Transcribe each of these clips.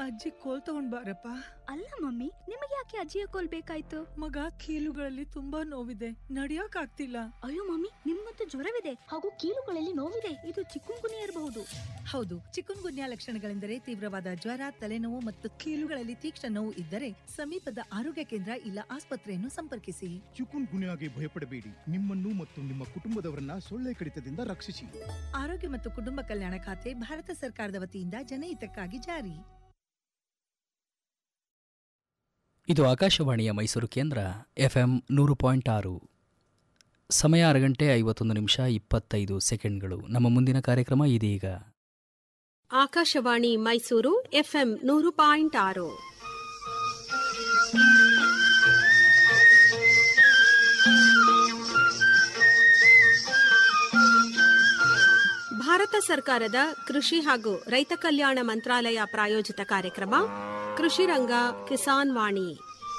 ಅಜ್ಜಿ ಕೋಲ್ ತಗೊಂಡ್ ಬಾರಪ್ಪ ಅಲ್ಲ ಮಮ್ಮಿ ನಿಮಗೆ ಯಾಕೆ ಅಜ್ಜಿಯ ಕೋಲ್ ಬೇಕಾಯ್ತು ಮಗ ಕೀಲುಗಳಲ್ಲಿ ತುಂಬಾ ನೋವಿದೆ ನಡಿಯಕ್ ಆಗ್ತಿಲ್ಲ ಅಯ್ಯೋ ಮಮ್ಮಿ ನಿಮ್ಮಂತೂ ಜ್ವರವಿದೆ ಹಾಗೂ ಕೀಲುಗಳಲ್ಲಿ ನೋವಿದೆ ಇದು ಚಿಕ್ಕುಂಗುನಿ ಇರಬಹುದು ಹೌದು ಚಿಕನ್ ಗುನ್ಯಾ ಲಕ್ಷಣಗಳೆಂದರೆ ತೀವ್ರವಾದ ಜ್ವರ ತಲೆನೋವು ಮತ್ತು ಕೀಲುಗಳಲ್ಲಿ ತೀಕ್ಷ್ಣ ನೋವು ಇದ್ದರೆ ಸಮೀಪದ ಆರೋಗ್ಯ ಕೇಂದ್ರ ಇಲ್ಲ ಆಸ್ಪತ್ರೆಯನ್ನು ಸಂಪರ್ಕಿಸಿ ಚಿಕುನ್ ಗುನ್ಯಾಗೆ ಭಯಪಡಬೇಡಿ ನಿಮ್ಮನ್ನು ಮತ್ತು ನಿಮ್ಮ ಕುಟುಂಬದವರನ್ನ ಸೊಳ್ಳೆ ಕಡಿತದಿಂದ ರಕ್ಷಿಸಿ ಆರೋಗ್ಯ ಮತ್ತು ಕುಟುಂಬ ಕಲ್ಯಾಣ ಖಾತೆ ಭಾರತ ಸರ್ಕಾರದ ವತಿಯಿಂದ ಜನಹಿತಕ್ಕಾಗಿ ಜಾರಿ ಇದು ಆಕಾಶವಾಣಿಯ ಮೈಸೂರು ಕೇಂದ್ರ ಎಫ್ ಎಂ ನೂರು ಪಾಯಿಂಟ್ ಆರು ಸಮಯ ಆರು ಗಂಟೆ ಐವತ್ತೊಂದು ನಿಮಿಷ ಇಪ್ಪತ್ತೈದು ಸೆಕೆಂಡ್ಗಳು ನಮ್ಮ ಮುಂದಿನ ಕಾರ್ಯಕ್ರಮ ಇದೀಗ ಆಕಾಶವಾಣಿ ಮೈಸೂರು ಎಫ್ಎಂ ನೂರು ಪಾಯಿಂಟ್ ಆರು ಭಾರತ ಸರ್ಕಾರದ ಕೃಷಿ ಹಾಗೂ ರೈತ ಕಲ್ಯಾಣ ಮಂತ್ರಾಲಯ ಪ್ರಾಯೋಜಿತ ಕಾರ್ಯಕ್ರಮ ಕೃಷಿ ರಂಗ ಕಿಸಾನ್ ವಾಣಿ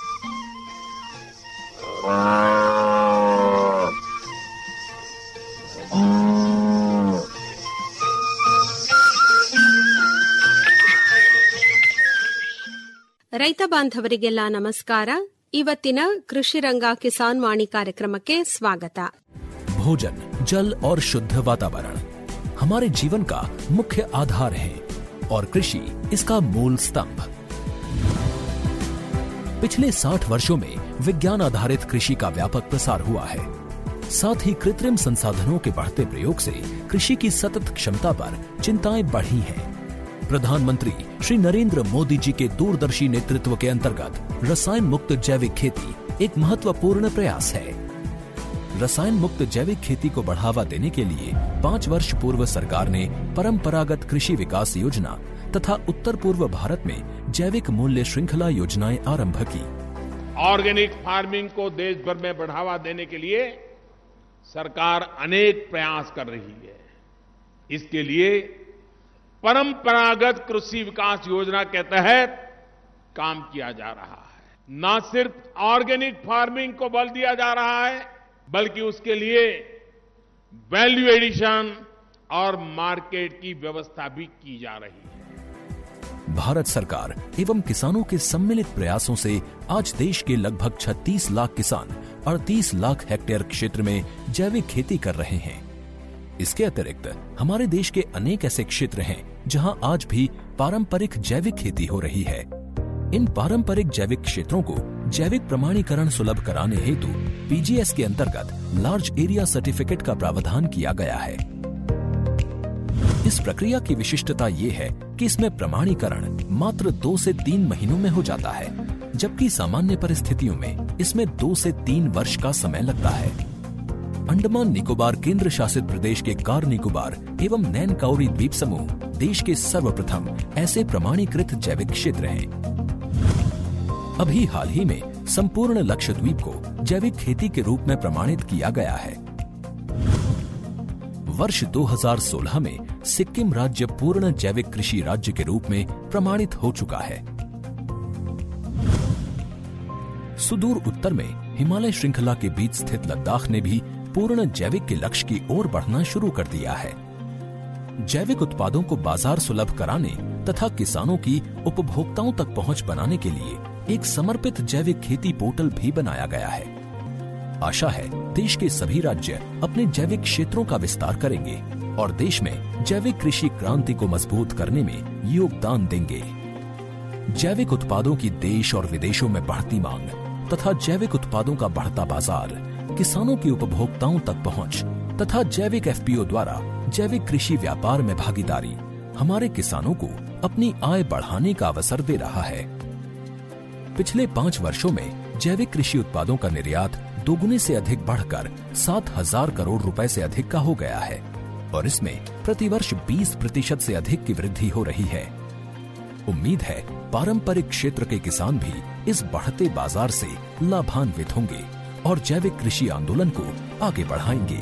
ರೈತ ಬಾಂಧವರಿಗೆಲ್ಲ ನಮಸ್ಕಾರ ಇವತ್ತಿನ ಕೃಷಿ ರಂಗ ಕಿಸಾನ್ ವಾಣಿ ಕಾರ್ಯಕ್ರಮಕ್ಕೆ ಸ್ವಾಗತ भोजन जल और शुद्ध वातावरण हमारे जीवन का मुख्य आधार है और कृषि इसका मूल स्तंभ पिछले 60 वर्षों में विज्ञान आधारित कृषि का व्यापक प्रसार हुआ है साथ ही कृत्रिम संसाधनों के बढ़ते प्रयोग से कृषि की सतत क्षमता पर चिंताएं बढ़ी हैं प्रधानमंत्री श्री नरेंद्र मोदी जी के दूरदर्शी नेतृत्व के अंतर्गत रसायन मुक्त जैविक खेती एक महत्वपूर्ण प्रयास है रसायन मुक्त जैविक खेती को बढ़ावा देने के लिए पाँच वर्ष पूर्व सरकार ने परंपरागत कृषि विकास योजना तथा उत्तर पूर्व भारत में जैविक मूल्य श्रृंखला योजनाएं आरंभ की ऑर्गेनिक फार्मिंग को देश भर में बढ़ावा देने के लिए सरकार अनेक प्रयास कर रही है इसके लिए परंपरागत कृषि विकास योजना के तहत काम किया जा रहा है न सिर्फ ऑर्गेनिक फार्मिंग को बल दिया जा रहा है बल्कि उसके लिए वैल्यू एडिशन और मार्केट की व्यवस्था भी की जा रही है भारत सरकार एवं किसानों के सम्मिलित प्रयासों से आज देश के लगभग 36 लाख किसान 38 लाख हेक्टेयर क्षेत्र में जैविक खेती कर रहे हैं इसके अतिरिक्त हमारे देश के अनेक ऐसे क्षेत्र हैं जहां आज भी पारंपरिक जैविक खेती हो रही है इन पारंपरिक जैविक क्षेत्रों को जैविक प्रमाणीकरण सुलभ कराने हेतु पीजीएस के अंतर्गत लार्ज एरिया सर्टिफिकेट का प्रावधान किया गया है इस प्रक्रिया की विशिष्टता ये है कि इसमें प्रमाणीकरण मात्र दो से तीन महीनों में हो जाता है जबकि सामान्य परिस्थितियों में इसमें दो से तीन वर्ष का समय लगता है अंडमान निकोबार केंद्र शासित प्रदेश के कार निकोबार एवं नैन काउरी द्वीप समूह देश के सर्वप्रथम ऐसे प्रमाणीकृत जैविक क्षेत्र हैं अभी हाल ही में संपूर्ण लक्षद्वीप को जैविक खेती के रूप में प्रमाणित किया गया है वर्ष 2016 में सिक्किम राज्य पूर्ण जैविक कृषि राज्य के रूप में प्रमाणित हो चुका है सुदूर उत्तर में हिमालय श्रृंखला के बीच स्थित लद्दाख ने भी पूर्ण जैविक के लक्ष्य की ओर बढ़ना शुरू कर दिया है जैविक उत्पादों को बाजार सुलभ कराने तथा किसानों की उपभोक्ताओं तक पहुंच बनाने के लिए एक समर्पित जैविक खेती पोर्टल भी बनाया गया है आशा है देश के सभी राज्य अपने जैविक क्षेत्रों का विस्तार करेंगे और देश में जैविक कृषि क्रांति को मजबूत करने में योगदान देंगे जैविक उत्पादों की देश और विदेशों में बढ़ती मांग तथा जैविक उत्पादों का बढ़ता बाजार किसानों की उपभोक्ताओं तक पहुंच तथा जैविक एफपीओ द्वारा जैविक कृषि व्यापार में भागीदारी हमारे किसानों को अपनी आय बढ़ाने का अवसर दे रहा है पिछले पाँच वर्षों में जैविक कृषि उत्पादों का निर्यात दोगुने से अधिक बढ़कर सात हजार करोड़ रुपए से अधिक का हो गया है और इसमें प्रतिवर्ष 20 प्रतिशत से अधिक की वृद्धि हो रही है उम्मीद है पारंपरिक क्षेत्र के किसान भी इस बढ़ते बाजार से लाभान्वित होंगे और जैविक कृषि आंदोलन को आगे बढ़ाएंगे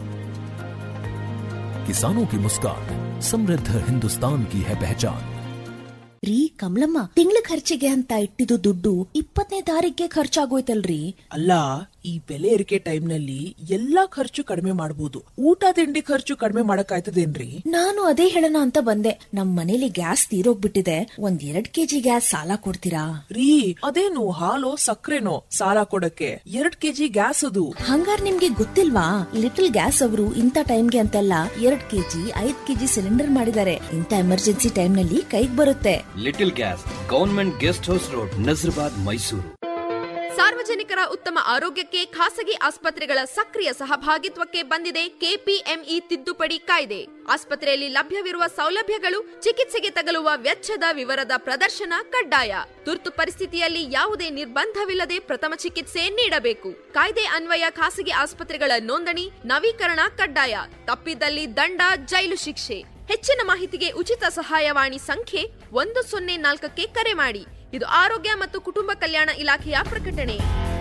किसानों की मुस्कान समृद्ध हिंदुस्तान की है पहचान ರೀ ಕಮಲಮ್ಮ ತಿಂಗಳ ಖರ್ಚಿಗೆ ಅಂತ ಇಟ್ಟಿದ್ದು ದುಡ್ಡು ಇಪ್ಪತ್ತನೇ ತಾರೀಕಿಗೆ ಖರ್ಚಾಗೋಯ್ತಲ್ರಿ ಅಲ್ಲ ಈ ಬೆಲೆ ಏರಿಕೆ ಟೈಮ್ ನಲ್ಲಿ ಎಲ್ಲಾ ಖರ್ಚು ಕಡಿಮೆ ಮಾಡಬಹುದು ಊಟ ತಿಂಡಿ ಖರ್ಚು ಕಡಿಮೆ ಮಾಡಕ್ಕಾಯ್ತದೇನ್ರಿ ನಾನು ಅದೇ ಹೇಳೋಣ ಅಂತ ಬಂದೆ ನಮ್ ಮನೇಲಿ ಗ್ಯಾಸ್ ತೀರೋಗ್ಬಿಟ್ಟಿದೆ ಒಂದ್ ಎರಡ್ ಕೆಜಿ ಗ್ಯಾಸ್ ಸಾಲ ಕೊಡ್ತೀರಾ ರೀ ಅದೇನು ಹಾಲು ಸಕ್ಕರೆನೋ ಸಾಲ ಕೊಡಕ್ಕೆ ಎರಡ್ ಕೆಜಿ ಗ್ಯಾಸ್ ಅದು ಹಂಗಾರ್ ನಿಮ್ಗೆ ಗೊತ್ತಿಲ್ವಾ ಲಿಟಲ್ ಗ್ಯಾಸ್ ಅವರು ಇಂಥ ಟೈಮ್ಗೆ ಅಂತೆಲ್ಲ ಎರಡ್ ಕೆಜಿ ಐದ್ ಕೆಜಿ ಸಿಲಿಂಡರ್ ಮಾಡಿದ್ದಾರೆ ಇಂಥ ಎಮರ್ಜೆನ್ಸಿ ಟೈಮ್ ನಲ್ಲಿ ಕೈಗ್ ಬರುತ್ತೆ little gas government guest house road Nazarbad Mysuru ಸಾರ್ವಜನಿಕರ ಉತ್ತಮ ಆರೋಗ್ಯಕ್ಕೆ ಖಾಸಗಿ ಆಸ್ಪತ್ರೆಗಳ ಸಕ್ರಿಯ ಸಹಭಾಗಿತ್ವಕ್ಕೆ ಬಂದಿದೆ ಕೆಪಿಎಂಇ ತಿದ್ದುಪಡಿ ಕಾಯ್ದೆ ಆಸ್ಪತ್ರೆಯಲ್ಲಿ ಲಭ್ಯವಿರುವ ಸೌಲಭ್ಯಗಳು ಚಿಕಿತ್ಸೆಗೆ ತಗಲುವ ವೆಚ್ಚದ ವಿವರದ ಪ್ರದರ್ಶನ ಕಡ್ಡಾಯ ತುರ್ತು ಪರಿಸ್ಥಿತಿಯಲ್ಲಿ ಯಾವುದೇ ನಿರ್ಬಂಧವಿಲ್ಲದೆ ಪ್ರಥಮ ಚಿಕಿತ್ಸೆ ನೀಡಬೇಕು ಕಾಯ್ದೆ ಅನ್ವಯ ಖಾಸಗಿ ಆಸ್ಪತ್ರೆಗಳ ನೋಂದಣಿ ನವೀಕರಣ ಕಡ್ಡಾಯ ತಪ್ಪಿದಲ್ಲಿ ದಂಡ ಜೈಲು ಶಿಕ್ಷೆ ಹೆಚ್ಚಿನ ಮಾಹಿತಿಗೆ ಉಚಿತ ಸಹಾಯವಾಣಿ ಸಂಖ್ಯೆ ಒಂದು ಸೊನ್ನೆ ನಾಲ್ಕಕ್ಕೆ ಕರೆ ಮಾಡಿ ಇದು ಆರೋಗ್ಯ ಮತ್ತು ಕುಟುಂಬ ಕಲ್ಯಾಣ ಇಲಾಖೆಯ ಪ್ರಕಟಣೆ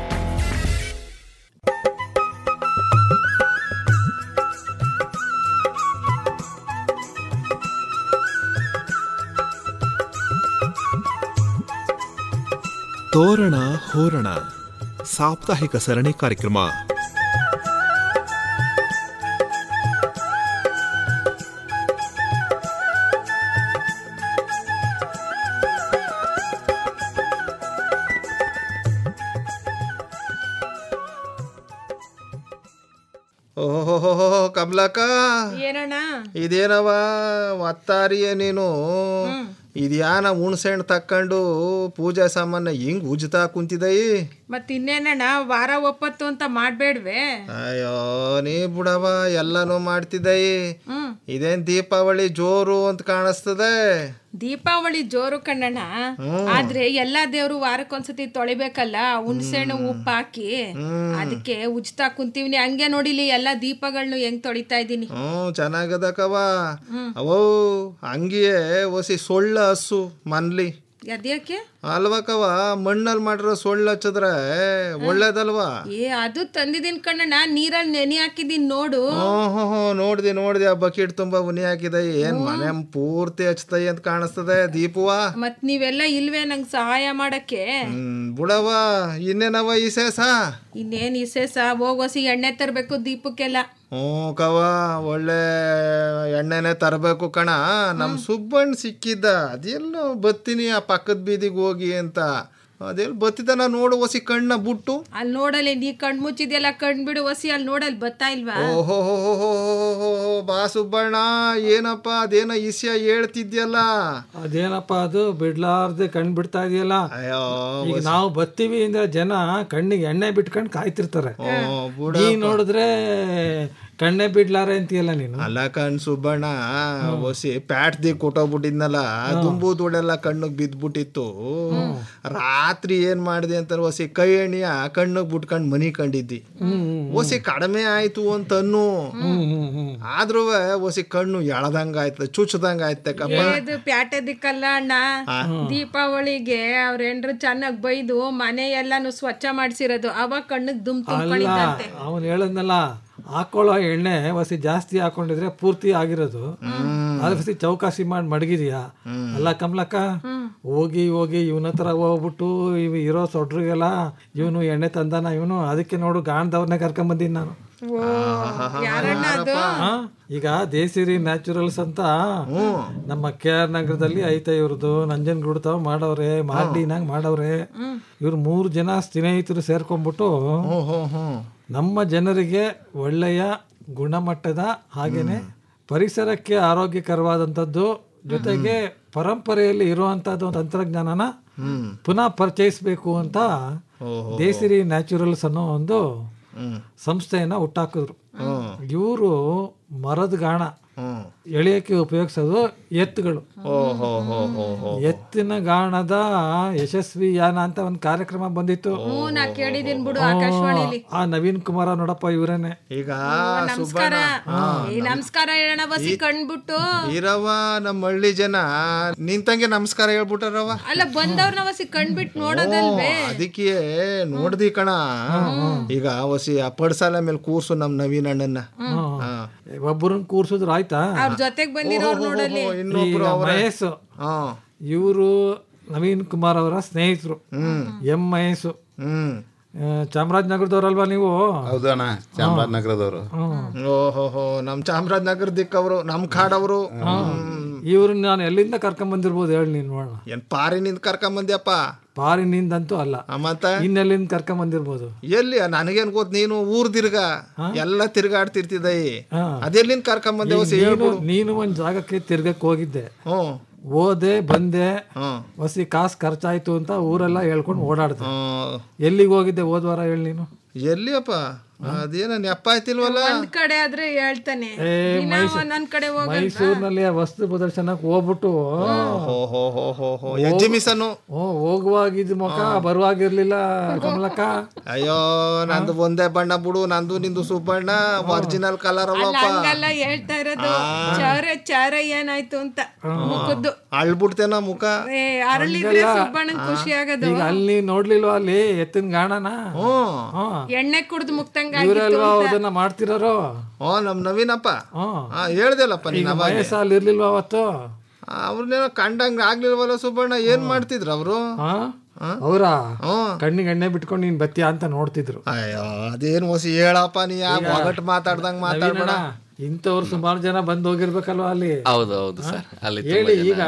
ತೋರಣ ಹೋರಣ ಸಾಪ್ತಾಹಿಕ ಸರಣಿ ಕಾರ್ಯಕ್ರಮ ಓಹೋ ಕಮಲಕ್ಕ ಏನಣ್ಣ ಇದೇನವ ಒತ್ತಾರಿಯ ನೀನು ಇದ್ಯಾನ ಹುಣ್ಸೆಹಣ್ಣು ತಕ್ಕೊಂಡು ಪೂಜಾ ಸಾಮಾನ ಹಿಂಗ್ ಉಜ್ತಾ ಕುಂತಿದೈ ಮತ್ ಇನ್ನೇನಣ್ಣ ವಾರ ಒಪ್ಪತ್ತು ಅಂತ ಮಾಡ್ಬೇಡ್ವೆ ಅಯ್ಯೋ ನೀ ಬಿಡವ ಎಲ್ಲನೂ ಮಾಡ್ತಿದ್ದೈ ಹ್ಮ್ ಇದೇನ್ ದೀಪಾವಳಿ ಜೋರು ಅಂತ ಕಾಣಿಸ್ತದೆ ದೀಪಾವಳಿ ಜೋರು ಕಣ್ಣಣ್ಣ ಹ್ಮ್. ಆದ್ರೆ ಎಲ್ಲಾ ದೇವ್ರು ವಾರಕ್ಕೊಂದ್ಸತಿ ತೊಳಿಬೇಕಲ್ಲ ಹುಣ್ಸೆಹಣ್ಣು ಉಪ್ಪು ಹಾಕಿ ಹ್ಮ್. ಅದಕ್ಕೆ ಉಜ್ತಾ ಕುಂತೀವ್ನಿ ಹಂಗೆ ನೋಡಿಲಿ ಎಲ್ಲಾ ದೀಪಗಳನ್ನ ಹೆಂಗ್ ತೊಳಿತಾ ಇದೀನಿ ಹ್ಞೂ ಚೆನ್ನಾಗದಕವ ಹ್ಮ್. ಅವೋ ಹಂಗಿಯೇ ಒಸಿ ಸೊಳ್ಳ ಹಸು ಮನ್ಲಿ ಅದ್ಯಾಕೆ ಅಲ್ವಕವ ಮಣ್ಣಲ್ಲಿ ಮಾಡಿರೋ ಸೊಳ್ಳು ಹಚ್ಚಿದ್ರೆ ಒಳ್ಳೇದಲ್ವಾ ಏ ಅದು ತಂದಿದೀನಿ ಕಣ್ಣಣ್ಣ ನೀರಲ್ಲಿ ನೆನೆ ಹಾಕಿದೀನಿ ನೋಡು ಹ್ಮ್ ಹ್ಮ್ ಹ್ಮ್ ನೋಡ್ದೆ ನೋಡ್ದೆ ಆ ಬಕೆಟ್ ತುಂಬಾ ಉನಿ ಹಾಕಿದೆ ಏನ್ ಮನೆ ಪೂರ್ತಿ ಹಚ್ತೈ ಅಂತ ಕಾಣಿಸ್ತದೆ ದೀಪುವ ಮತ್ ನೀವೆಲ್ಲ ಇಲ್ವೇ ನಂಗ್ ಸಹಾಯ ಮಾಡಕ್ಕೆ ಹ್ಮ್ ಬುಡವ ಇನ್ನೇನವ ಈ ಸೇಸ ಇನ್ನೇನ್ ಇಸೇಸ ಹೋಗೋಸಿ ಎಣ್ಣೆ ತರ್ಬೇಕು ದೀಪಕ್ಕೆಲ್ಲ ಹ್ಞೂ ಕವ ಒಳ್ಳೆ ಎಣ್ಣೆನೆ ತರಬೇಕು ಕಣ ನಮ್ ಸುಬ್ಬಣ್ಣ ಸಿಕ್ಕಿದ್ದ ಅದೆಲ್ಲೋ ಬತ್ತೀನಿ ಆ ಪಕ್ಕದ ಬೀದಿಗೆ ಹೋಗಿ ಅಂತ ಅದೆಲ್ಲ ಬತ್ತಿದ ನೋಡು ಒಸಿ ಕಣ್ಣ ಬುಟ್ಟು ಅಲ್ಲಿ ನೋಡಲಿ ನೀ ಕಣ್ ಮುಚ್ಚಿದ್ಯಲ್ಲ ಕಣ್ ಬಿಡು ಒಸಿ ಅಲ್ಲಿ ನೋಡಲ್ ಬತ್ತಾ ಇಲ್ವಾ ಓಹೋ ಬಾ ಸುಬ್ಬಣ್ಣ ಏನಪ್ಪ ಅದೇನೋ ಇಸ್ಯ ಹೇಳ್ತಿದ್ಯಲ್ಲ ಅದೇನಪ್ಪ ಅದು ಬಿಡ್ಲಾರ್ದೆ ಕಣ್ ಬಿಡ್ತಾ ಇದೆಯಲ್ಲ ಈಗ ನಾವು ಬತ್ತೀವಿ ಅಂದ್ರೆ ಜನ ಕಣ್ಣಿಗೆ ಎಣ್ಣೆ ಬಿಟ್ಕೊಂಡು ಕಾಯ್ತಿರ್ತಾರೆ ನೀ ನೋಡಿದ್ರೆ ಕಣ್ಣೆ ಬಿಡ್ಲಾರೆ ಅಂತೀಯಲ್ಲ ನೀನು ಅಲ್ಲ ಕಣ್ ಸುಬ್ಬಣ್ಣ ಒಸಿ ಪ್ಯಾಟ್ದಿ ಕೊಟ್ಟೋಗ್ಬಿಟ್ಟಿದ್ನಲ್ಲ ದುಂಬು ದುಡೆಲ್ಲ ಕಣ್ಣಿಗೆ ಬಿದ್ದ್ಬಿಟ್ಟಿತ್ತು ರಾತ್ರಿ ಏನ್ ಮಾಡಿದೆ ಅಂತ ಒಸಿ ಕೈ ಎಣ್ಣೆಯ ಕಣ್ಣಿಗೆ ಬಿಟ್ಕೊಂಡ್ ಮನಿ ಕಂಡಿದ್ದಿ ಒಸಿ ಕಡಿಮೆ ಆಯ್ತು ಅಂತ ಅನ್ನು ಆದ್ರೂ ಒಸಿ ಕಣ್ಣು ಎಳದಂಗ ಆಯ್ತದೆ ಚುಚ್ಚದಂಗ ಆಯ್ತಕ್ಕಪ್ಪ ಇದು ಪ್ಯಾಟೆ ದಿಕ್ಕಲ್ಲ ಅಣ್ಣ ದೀಪಾವಳಿಗೆ ಅವ್ರ ಹೆಂಡ್ರು ಚೆನ್ನಾಗ್ ಬೈದು ಮನೆ ಎಲ್ಲಾನು ಸ್ವಚ್ಛ ಮಾಡ್ಸಿರೋದು ಅವಾಗ ಕಣ್ಣಿಗೆ ದುಮ್ ಅಲ್ಲ ತುಂಬ್ಕೊಂಡಿದ್ದಂತೆ ಅವನು ಹೇಳದ್ನಲ್ಲ ಹಾಕೊಳ್ಳೋ ಎಣ್ಣೆ ವಸಿ ಜಾಸ್ತಿ ಹಾಕೊಂಡಿದ್ರೆ ಪೂರ್ತಿ ಆಗಿರೋದು ಅದ್ರ ವಸಿ ಚೌಕಾಸಿ ಮಾಡಿ ಮಡಗಿದ್ಯಾ ಅಲ್ಲ ಕಮಲಕ್ಕ ಹೋಗಿ ಹೋಗಿ ಇವನ ಹತ್ರ ಹೋಗ್ಬಿಟ್ಟು ಇವ್ ಇರೋ ಸೊಡ್ರಿಗೆಲ್ಲ ಇವನು ಎಣ್ಣೆ ತಂದಾನ ಇವನು ಅದಕ್ಕೆ ನೋಡು ಗಾಣದವ್ರನ್ನೇ ಕರ್ಕೊಂಡ್ ಬಂದೀನಿ ನಾನು ಯಾರಣ್ಣ ಅದು ಆ, ಈಗ ದೇಸಿರಿ ನ್ಯಾಚುರಲ್ಸ್ ಅಂತ ನಮ್ಮ ಕೆ ಆರ್ ನಗರದಲ್ಲಿ ಐತೆ ಇವ್ರದ್ದು ನಂಜನಗೂಡು ತಾವ್ ಮಾಡವ್ರೆ ಮಾರ್ಡಿನಾಗ ಮಾಡವ್ರೆ ಇವ್ರು ಮೂರು ಜನ ಸ್ನೇಹಿತರು ಸೇರ್ಕೊಂಡ್ಬಿಟ್ಟು ನಮ್ಮ ಜನರಿಗೆ ಒಳ್ಳೆಯ ಗುಣಮಟ್ಟದ ಹಾಗೇನೆ ಪರಿಸರಕ್ಕೆ ಆರೋಗ್ಯಕರವಾದಂಥದ್ದು ಜೊತೆಗೆ ಪರಂಪರೆಯಲ್ಲಿ ಇರುವಂತದ್ದು ತಂತ್ರಜ್ಞಾನನ ಪುನಃ ಪರಿಚಯಿಸಬೇಕು ಅಂತ ದೇಸಿರಿ ನ್ಯಾಚುರಲ್ಸ್ ಅನ್ನೋ ಒಂದು ಸಂಸ್ಥೆಯನ್ನ ಹುಟ್ಟಾಕಿದ್ರು ಇವರು ಮರದ ಗಾಣ ಎಳೆಯಕ್ಕೆ ಉಪಯೋಗಿಸೋದು ಎತ್ತುಗಳು ಎತ್ತಿನ ಗಾಣದ ಯಶಸ್ವಿ ಯಾನ ಅಂತ ಒಂದು ಕಾರ್ಯಕ್ರಮ ಬಂದಿತ್ತು ಹ್ಞೂ ನಾ ಕೇಳಿದೀನಿ ಬಿಡು ಆಕಾಶವಾಣಿಲಿ ಆ ನವೀನ್ ಕುಮಾರ ನೋಡಪ್ಪ ಇವರೇನೆ ಈಗ ನಮಸ್ಕಾರ ಏ ನಮಸ್ಕಾರ ಹೇಳೋಣ ಬಸಿ ಕಣ್ಬಿಟ್ಟು ಇರವ ನಮ್ಮ ಹಳ್ಳಿ ಜನ ನಿಂತಂಗೆ ನಮಸ್ಕಾರ ಹೇಳ್ಬಿಟ್ಟಾರವ ಅಲ್ಲ ಬಂದವ್ರನ್ನ ವಸಿ ಕಣ್ಬಿಟ್ಟು ನೋಡೋದಲ್ವೇ ಅದಕ್ಕೆ ನೋಡ್ದಿ ಕಣ ಈಗ ಹೊಸಿ ಆ ಪಡ್ಸಾಲ ಮೇಲೆ ಕೂರ್ಸು ನಮ್ ನವೀನ್ ಅಣ್ಣನ್ನ ಹಾ. ಒಬ್ಬರನ್ನ ಕೂರ್ಸಿದ್ರು ಆಯ್ತಾ ಅವ್ರ ಜೊತೆಗ್ ಬಂದಿರೋರ್ ನೋಡಲಿ ಇನ್ನೊಬ್ರು ಈಗ ಅವ್ರೆ. ಮಹೇಶ್ ಇವರು ನವೀನ್ ಕುಮಾರ್ ಅವರ ಸ್ನೇಹಿತರು ಎಂ ಮಹೇಶ್ ಆ, ಚಾಮರಾಜನಗರದವ್ರಲ್ವಾ ನೀವು ಹೌದು ಅಣ್ಣ ಚಾಮರಾಜನಗರದವರು ಓಹೋ ನಮ್ ಚಾಮರಾಜನಗರ ದಿಕ್ಕವರು ನಮ್ ಕಾಡವರು ಇವ್ರನ್ನ ನಾನು ಎಲ್ಲಿಂದ ಕರ್ಕೊಂಡ್ ಬಂದಿರ್ಬೋದು ಹೇಳಿ ನೀನು ನೋಡೋಣ ಏನ್ ಪಾರಿನಿಂದ ಕರ್ಕೊಂಡ್ ಬಂದ್ಯಪ್ಪ ಪಾರಿನಿಂದಂತೂ ಅಲ್ಲ ಮತ್ತ ಇನ್ನೆಲ್ಲಿಂದ ಕರ್ಕೊಂಡ್ ಬಂದಿರ್ಬೋದು ಎಲ್ಲಿ ನನಗೇನ್ ಗೊತ್ತ ನೀನು ಊರ್ ತಿರ್ಗ ಎಲ್ಲ ತಿರ್ಗಾಡ್ತಿರ್ತಿದ್ದೈ ಹಾ. ಅದೆಲ್ಲಿಂದ ಕರ್ಕೊಂಡ್ ಬಂದೆ ಈಗ ಹೊಸಿ ನೀನು ಹೇಳ್ಬಿಡು ನೀನು ಒಂದ್ ಜಾಗಕ್ಕೆ ತಿರ್ಗಕ್ ಹೋಗಿದ್ದೆ ಹ್ಮ್ ಹೋದೆ ಬಂದೆ ಹ್ಮ್ ಹೊಸಿ ಕಾಸು ಖರ್ಚಾಯ್ತು ಅಂತ ಊರೆಲ್ಲ ಹೇಳ್ಕೊಂಡು ಓಡಾಡ್ದೆ ಎಲ್ಲಿಗೆ ಹೋಗಿದ್ದೆ ಹೋದ್ ವಾರ ಹೇಳಿ ನೀನು ಎಲ್ಲಿಯಪ್ಪ ಅದೇನ ನೆಪ್ಪ ಆಯ್ತಿಲ್ವಲ್ಲ ಒಂದ್ ಕಡೆ ಆದ್ರೆ ಹೇಳ್ತಾನೆ ಏ, ದಿನ ಮೈಸೂರ್- ಒಂದೊಂದ್ ಕಡೆ ಹೋಗಲ್ವಾ ಮೈಸೂರಿನಲ್ಲಿ ಆ ವಸ್ತು ಪ್ರದರ್ಶನಕ್ಕೆ ಹೋಗ್ಬಿಟ್ಟು ಹೋ ಹೋ ಹೋ ಹೋ ಹೋ ಎಕ್ಸಿಬಿಷನ್ ಓ ಹೋಗುವಾಗಿದ್ ಮುಖ ಬರುವಾಗಿರ್ಲಿಲ್ಲ ಕಮಲಕ್ಕ ಅಯ್ಯೋ ನಂದು ಒಂದೇ ಬಣ್ಣ ಬಿಡು ನಂದು ನಿಂದು ಸುಬ್ಬಣ್ಣ ಒರಿಜಿನಲ್ ಕಲರ್ ಅಲ್ಲ ಅಲ್ಲಪ್ಪ ಹಂಗಲ್ಲ ಹೇಳ್ತಾ ಇರೋದು ಚಾರ ಚಾರ ಏನಾಯ್ತು ಅಂತ ಮುಖದ್ದು ಅಳ್ಬಿಡ್ತೇನ ಮುಖ ಏ ಅರಳಿದ್ರೆ ಸುಬ್ಬಣ್ಣನ್ ಖುಷಿ ಆಗೋದು ಈಗ ಅಲ್ಲಿ ನೋಡ್ಲಿಲ್ವಾ ಅಲ್ಲಿ ಎತ್ತಿನ ಗಾಣನ ಎಣ್ಣೆ ಕುಡ್ದು ಮುಕ್ತಂಗ ಇವರಲ್ವಾ ಅದನ್ನ ಮಾಡ್ತಿರೋರು ಓ ನಮ್ ನವೀನಪ್ಪ ಹ್ಮ್. ಹಾ ಹೇಳ್ದಲ್ಲಪ್ಪ ಈಗ ನೀನ್ ಅವಾಗೆ. ಮಹೇಶ ಅಲ್ಲಿ ಇರ್ಲಿಲ್ವಾ ಅವತ್ತು ಅವ್ರನ್ನೇನೋ ಕಂಡಂಗ್ ಆಗ್ಲಿಲ್ವಲ್ಲ ಸುಬ್ಬಣ್ಣ ಏನ್ ಮಾಡ್ತಿದ್ರು ಅವರು ಅವರ ಕಣ್ಣಿಗೆ ಎಣ್ಣೆ ಬಿಟ್ಕೊಂಡು ನೀನ್ ಬತ್ತೀಯ ಅಂತ ನೋಡ್ತಿದ್ರು ಅಯ್ಯೋ ಅದೇನ್ ಹೊಸಿ ಹೇಳಪ್ಪ ನೀ ಯಾಕೆ ಒಗಟ್ ಮಾತಾಡ್ದಂಗ್ ಮಾತಾಡ್ಬೇಡ ಇಂಥವ್ರು ಸುಮಾರು ಜನ ಬಂದ್ ಹೋಗಿರ್ಬೇಕಲ್ವಾ ಅಲ್ಲಿ ಹೌದು ಹೌದು ಸರ್ ಅಲ್ಲಿ ತುಂಬಾ ಹೇಳಿ ಜನ- ಈಗ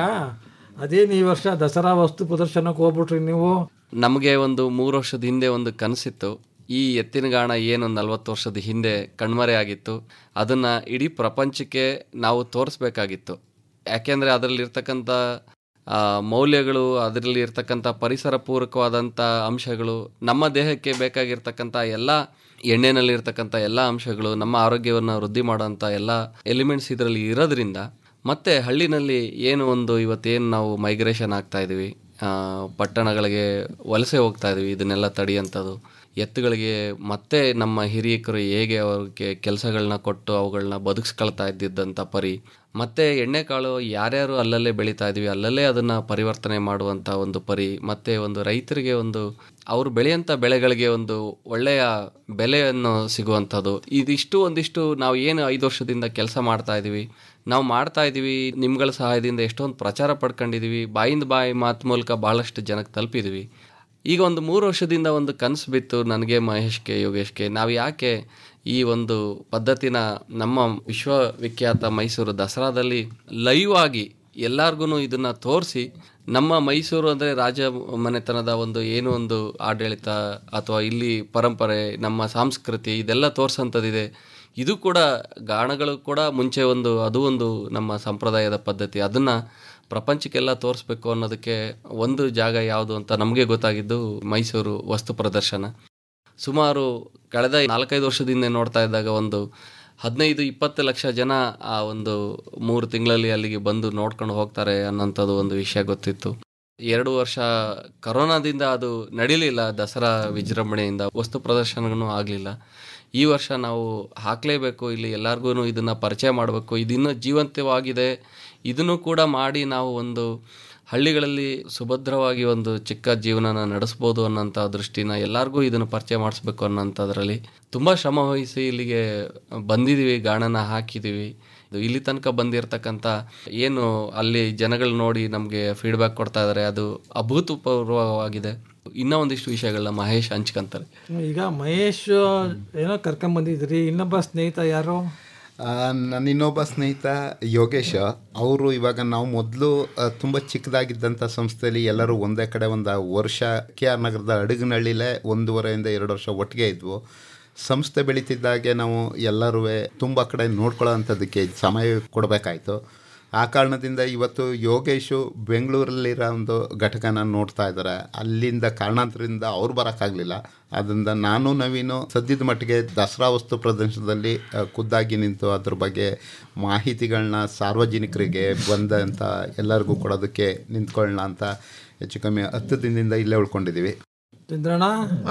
ಅದೇನ್ ಈ ವರ್ಷ ದಸರಾ ವಸ್ತು ಪ್ರದರ್ಶನಕ್ಕೆ ಹೋಗ್ಬಿಟ್ರಿ ನೀವು ನಮಗೆ ಒಂದು ಮೂರು ವರ್ಷದ ಹಿಂದೆ ಒಂದು ಕನಸಿತ್ತು ಈ ಎತ್ತಿನಗಾಣ ಏನು ನಲವತ್ತು ವರ್ಷದ ಹಿಂದೆ ಕಣ್ಮರೆ ಆಗಿತ್ತು ಅದನ್ನ ಇಡೀ ಪ್ರಪಂಚಕ್ಕೆ ನಾವು ತೋರಿಸ್ಬೇಕಾಗಿತ್ತು ಯಾಕೆಂದ್ರೆ ಅದರಲ್ಲಿರ್ತಕ್ಕಂಥ ಆ, ಮೌಲ್ಯಗಳು ಅದರಲ್ಲಿ ಇರ್ತಕ್ಕಂಥ ಪರಿಸರ ಪೂರಕವಾದಂಥ ಅಂಶಗಳು ನಮ್ಮ ದೇಹಕ್ಕೆ ಬೇಕಾಗಿರ್ತಕ್ಕಂಥ ಎಲ್ಲ ಎಣ್ಣೆನಲ್ಲಿ ಇರ್ತಕ್ಕಂಥ ಎಲ್ಲ ಅಂಶಗಳು ನಮ್ಮ ಆರೋಗ್ಯವನ್ನು ವೃದ್ಧಿ ಮಾಡೋಂಥ ಎಲ್ಲ ಎಲಿಮೆಂಟ್ಸ್ ಇದರಲ್ಲಿ ಇರೋದ್ರಿಂದ ಮತ್ತೆ ಹಳ್ಳಿನಲ್ಲಿ ಏನು ಒಂದು ಇವತ್ತೇನು ನಾವು ಮೈಗ್ರೇಷನ್ ಆಗ್ತಾ ಇದೀವಿ ಆ, ಪಟ್ಟಣಗಳಿಗೆ ವಲಸೆ ಹೋಗ್ತಾ ಇದೀವಿ ಇದನ್ನೆಲ್ಲ ತಡೆಯುವಂಥದ್ದು ಎತ್ತುಗಳಿಗೆ ಮತ್ತೆ ನಮ್ಮ ಹಿರಿಯಕರು ಹೇಗೆ ಅವ್ರಿಗೆ ಕೆಲಸಗಳನ್ನ ಕೊಟ್ಟು ಅವುಗಳನ್ನ ಬದುಕಿಸ್ಕೊಳ್ತಾ ಇದ್ದಿದ್ದಂಥ ಪರಿ ಮತ್ತೆ ಎಣ್ಣೆಕಾಳು ಯಾರ್ಯಾರು ಅಲ್ಲಲ್ಲೇ ಬೆಳೀತಾ ಇದೀವಿ ಅಲ್ಲಲ್ಲೇ ಅದನ್ನ ಪರಿವರ್ತನೆ ಮಾಡುವಂಥ ಒಂದು ಪರಿ ಮತ್ತೆ ಒಂದು ರೈತರಿಗೆ ಒಂದು ಅವ್ರು ಬೆಳೆಯಂಥ ಬೆಳೆಗಳಿಗೆ ಒಂದು ಒಳ್ಳೆಯ ಬೆಲೆಯನ್ನು ಸಿಗುವಂಥದ್ದು ಇದಿಷ್ಟು ಒಂದಿಷ್ಟು ನಾವು ಏನು ಐದು ವರ್ಷದಿಂದ ಕೆಲಸ ಮಾಡ್ತಾ ಇದೀವಿ ನಾವು ಮಾಡ್ತಾ ಇದೀವಿ ನಿಮ್ಗಳ ಸಹಾಯದಿಂದ ಎಷ್ಟೊಂದು ಪ್ರಚಾರ ಪಡ್ಕೊಂಡಿದೀವಿ ಬಾಯಿಂದ ಬಾಯಿ ಮಾತು ಮೂಲಕ ಭಾಳಷ್ಟು ಜನಕ್ಕೆ ತಲುಪಿದೀವಿ ಈಗ ಒಂದು ಮೂರು ವರ್ಷದಿಂದ ಒಂದು ಕನಸು ಬಿತ್ತು ನನಗೆ ಮಹೇಶ್ಗೆ ಯೋಗೇಶ್ಗೆ ನಾವು ಯಾಕೆ ಈ ಒಂದು ಪದ್ಧತಿನ ನಮ್ಮ ವಿಶ್ವವಿಖ್ಯಾತ ಮೈಸೂರು ದಸರಾದಲ್ಲಿ ಲೈವ್ ಆಗಿ ಎಲ್ಲಾರ್ಗು ಇದನ್ನ ತೋರಿಸಿ ನಮ್ಮ ಮೈಸೂರು ಅಂದರೆ ರಾಜ ಮನೆತನದ ಒಂದು ಏನು ಒಂದು ಆಡಳಿತ ಅಥವಾ ಇಲ್ಲಿ ಪರಂಪರೆ ನಮ್ಮ ಸಂಸ್ಕೃತಿ ಇದೆಲ್ಲ ತೋರ್ಸಂಥದ್ದಿದೆ ಇದು ಕೂಡ ಗಾಣಗಳು ಕೂಡ ಮುಂಚೆ ಒಂದು ಅದು ಒಂದು ನಮ್ಮ ಸಂಪ್ರದಾಯದ ಪದ್ಧತಿ ಅದನ್ನು ಪ್ರಪಂಚಕ್ಕೆಲ್ಲ ತೋರಿಸ್ಬೇಕು ಅನ್ನೋದಕ್ಕೆ ಒಂದು ಜಾಗ ಯಾವುದು ಅಂತ ನಮಗೆ ಗೊತ್ತಾಗಿದ್ದು ಮೈಸೂರು ವಸ್ತು ಪ್ರದರ್ಶನ ಸುಮಾರು ಕಳೆದ ನಾಲ್ಕೈದು ವರ್ಷದಿಂದ ನೋಡ್ತಾ ಇದ್ದಾಗ ಒಂದು ಹದಿನೈದು ಇಪ್ಪತ್ತು ಲಕ್ಷ ಜನ ಆ ಒಂದು ಮೂರು ತಿಂಗಳಲ್ಲಿ ಅಲ್ಲಿಗೆ ಬಂದು ನೋಡ್ಕೊಂಡು ಹೋಗ್ತಾರೆ ಅನ್ನೋಂಥದ್ದು ಒಂದು ವಿಷಯ ಗೊತ್ತಿತ್ತು ಎರಡು ವರ್ಷ ಕರೋನಾದಿಂದ ಅದು ನಡೀಲಿಲ್ಲ ದಸರಾ ವಿಜೃಂಭಣೆಯಿಂದ ವಸ್ತು ಪ್ರದರ್ಶನನೂ ಆಗಲಿಲ್ಲ ಈ ವರ್ಷ ನಾವು ಹಾಕಲೇಬೇಕು ಇಲ್ಲಿ ಎಲ್ಲರಿಗೂ ಇದನ್ನು ಪರಿಚಯ ಮಾಡಬೇಕು ಇದಿನ್ನೂ ಜೀವಂತವಾಗಿದೆ ಇದನ್ನು ಕೂಡ ಮಾಡಿ ನಾವು ಒಂದು ಹಳ್ಳಿಗಳಲ್ಲಿ ಸುಭದ್ರವಾಗಿ ಒಂದು ಚಿಕ್ಕ ಜೀವನನ ನಡೆಸ್ಬೋದು ಅನ್ನೋಂಥ ದೃಷ್ಟಿನ ಎಲ್ಲರಿಗೂ ಇದನ್ನು ಪರಿಚಯ ಮಾಡಿಸ್ಬೇಕು ಅನ್ನೋಂಥದ್ರಲ್ಲಿ ತುಂಬ ಶ್ರಮ ವಹಿಸಿ ಇಲ್ಲಿಗೆ ಬಂದಿದ್ದೀವಿ ಗಾಣನ ಹಾಕಿದ್ದೀವಿ ಇದು ಇಲ್ಲಿ ತನಕ ಬಂದಿರತಕ್ಕಂಥ ಏನು ಅಲ್ಲಿ ಜನಗಳು ನೋಡಿ ನಮಗೆ ಫೀಡ್ಬ್ಯಾಕ್ ಕೊಡ್ತಾ ಇದ್ದಾರೆ ಅದು ಅಭೂತಪೂರ್ವವಾಗಿದೆ ಇನ್ನೂ ಒಂದಿಷ್ಟು ವಿಷಯಗಳನ್ನ ಮಹೇಶ್ ಹಂಚ್ಕೊಂತಾರೆ ಈಗ ಮಹೇಶ್ ಏನೋ ಕರ್ಕೊಂಡ್ ಬಂದಿದ್ರಿ ಇನ್ನೊಬ್ಬ ಸ್ನೇಹಿತ ಯಾರು ಆ, ನನ್ನ ಇನ್ನೊಬ್ಬ ಸ್ನೇಹಿತ ಯೋಗೇಶ ಅವರು ಇವಾಗ ನಾವು ಮೊದಲು ತುಂಬ ಚಿಕ್ಕದಾಗಿದ್ದಂಥ ಸಂಸ್ಥೆಯಲ್ಲಿ ಎಲ್ಲರೂ ಒಂದೇ ಕಡೆ ಒಂದು ವರ್ಷ ಕೆ ಆರ್ ನಗರದ ಅಡುಗನಹಳ್ಳಿಲೇ ಒಂದೂವರೆಯಿಂದ ಎರಡು ವರ್ಷ ಒಟ್ಟಿಗೆ ಇದ್ವು ಸಂಸ್ಥೆ ಬೆಳೀತಿದ್ದಾಗೆ ನಾವು ಎಲ್ಲರೂ ತುಂಬ ಕಡೆ ನೋಡ್ಕೊಳ್ಳೋ ಅಂಥದ್ದಕ್ಕೆ ಸಮಯ ಕೊಡಬೇಕಾಯ್ತು ಆ ಕಾರಣದಿಂದ ಇವತ್ತು ಯೋಗೇಶು ಬೆಂಗಳೂರಲ್ಲಿರೋ ಒಂದು ಘಟಕನ ನೋಡ್ತಾ ಇದ್ದಾರೆ ಅಲ್ಲಿಂದ ಕಾರಣಾಂತರದಿಂದ ಅವ್ರು ಬರೋಕ್ಕಾಗಲಿಲ್ಲ ಅದರಿಂದ ನಾನು ನವೀನು ಸದ್ಯದ ಮಟ್ಟಿಗೆ ದಸರಾ ವಸ್ತು ಪ್ರದರ್ಶನದಲ್ಲಿ ಆ, ಖುದ್ದಾಗಿ ನಿಂತು ಅದ್ರ ಬಗ್ಗೆ ಮಾಹಿತಿಗಳನ್ನ ಸಾರ್ವಜನಿಕರಿಗೆ ಬಂದಂಥ ಎಲ್ಲರಿಗೂ ಕೊಡೋದಕ್ಕೆ ನಿಂತ್ಕೊಳ್ಳೋಣ ಅಂತ ಹೆಚ್ಚು ಕಮ್ಮಿ ಹತ್ತು ದಿನದಿಂದ ಇಲ್ಲೇ ಉಳ್ಕೊಂಡಿದ್ದೀವಿ ಚಂದ್ರಣ್ಣ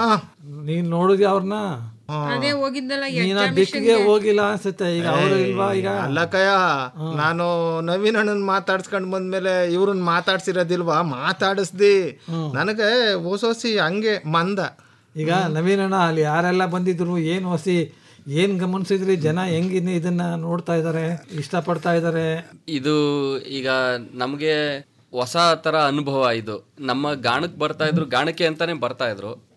ನೀನ್ ನೋಡಿದ್ಯಾ ಅವ್ರನ್ನ ಅದೇ ಹೋಗಿದ್ದಲ್ಲ ನೀನ್ ಆ ದಿಕ್ಕಿಗೆ ಹೋಗಿಲ್ಲ ಅನ್ಸುತ್ತೆ ಈಗ ಅವರು ಇಲ್ವಾ ಈಗ ಅಲ್ಲ ಕಯ ನಾನು ನವೀನ್ ಅಣ್ಣನ್ ಮಾತಾಡ್ಸ್ಕೊಂಡ್ ಬಂದ್ಮೇಲೆ ಇವ್ರನ್ನ ಮಾತಾಡ್ಸಿರೋದಿಲ್ವಾ ಮಾತಾಡಿಸ್ದಿ ನನಗೆ ಹೊಸೋಸಿ ಹಂಗೆ ಮಂದ ಈಗ ನವೀನಣ್ಣ ಅಲ್ಲಿ ಯಾರೆಲ್ಲ ಬಂದಿದ್ರು ಏನು ಹೊಸಿ ಏನ್ ಗಮನಿಸಿದ್ರಿ ಜನ ಹೆಂಗಿನ ಇದನ್ನ ನೋಡ್ತಾ ಇದಾರೆ ಇಷ್ಟಪಡ್ತಾ ಇದಾರೆ ಇದು ಈಗ ನಮಗೆ ಹೊಸ ಥರ ಅನುಭವ ಇದು ನಮ್ಮ ಗಾಣಕ್ಕೆ ಬರ್ತಾ ಇದ್ರು ಗಾಣಕ್ಕೆ ಅಂತಾನೆ ಬರ್ತಾ ಇದ್ರು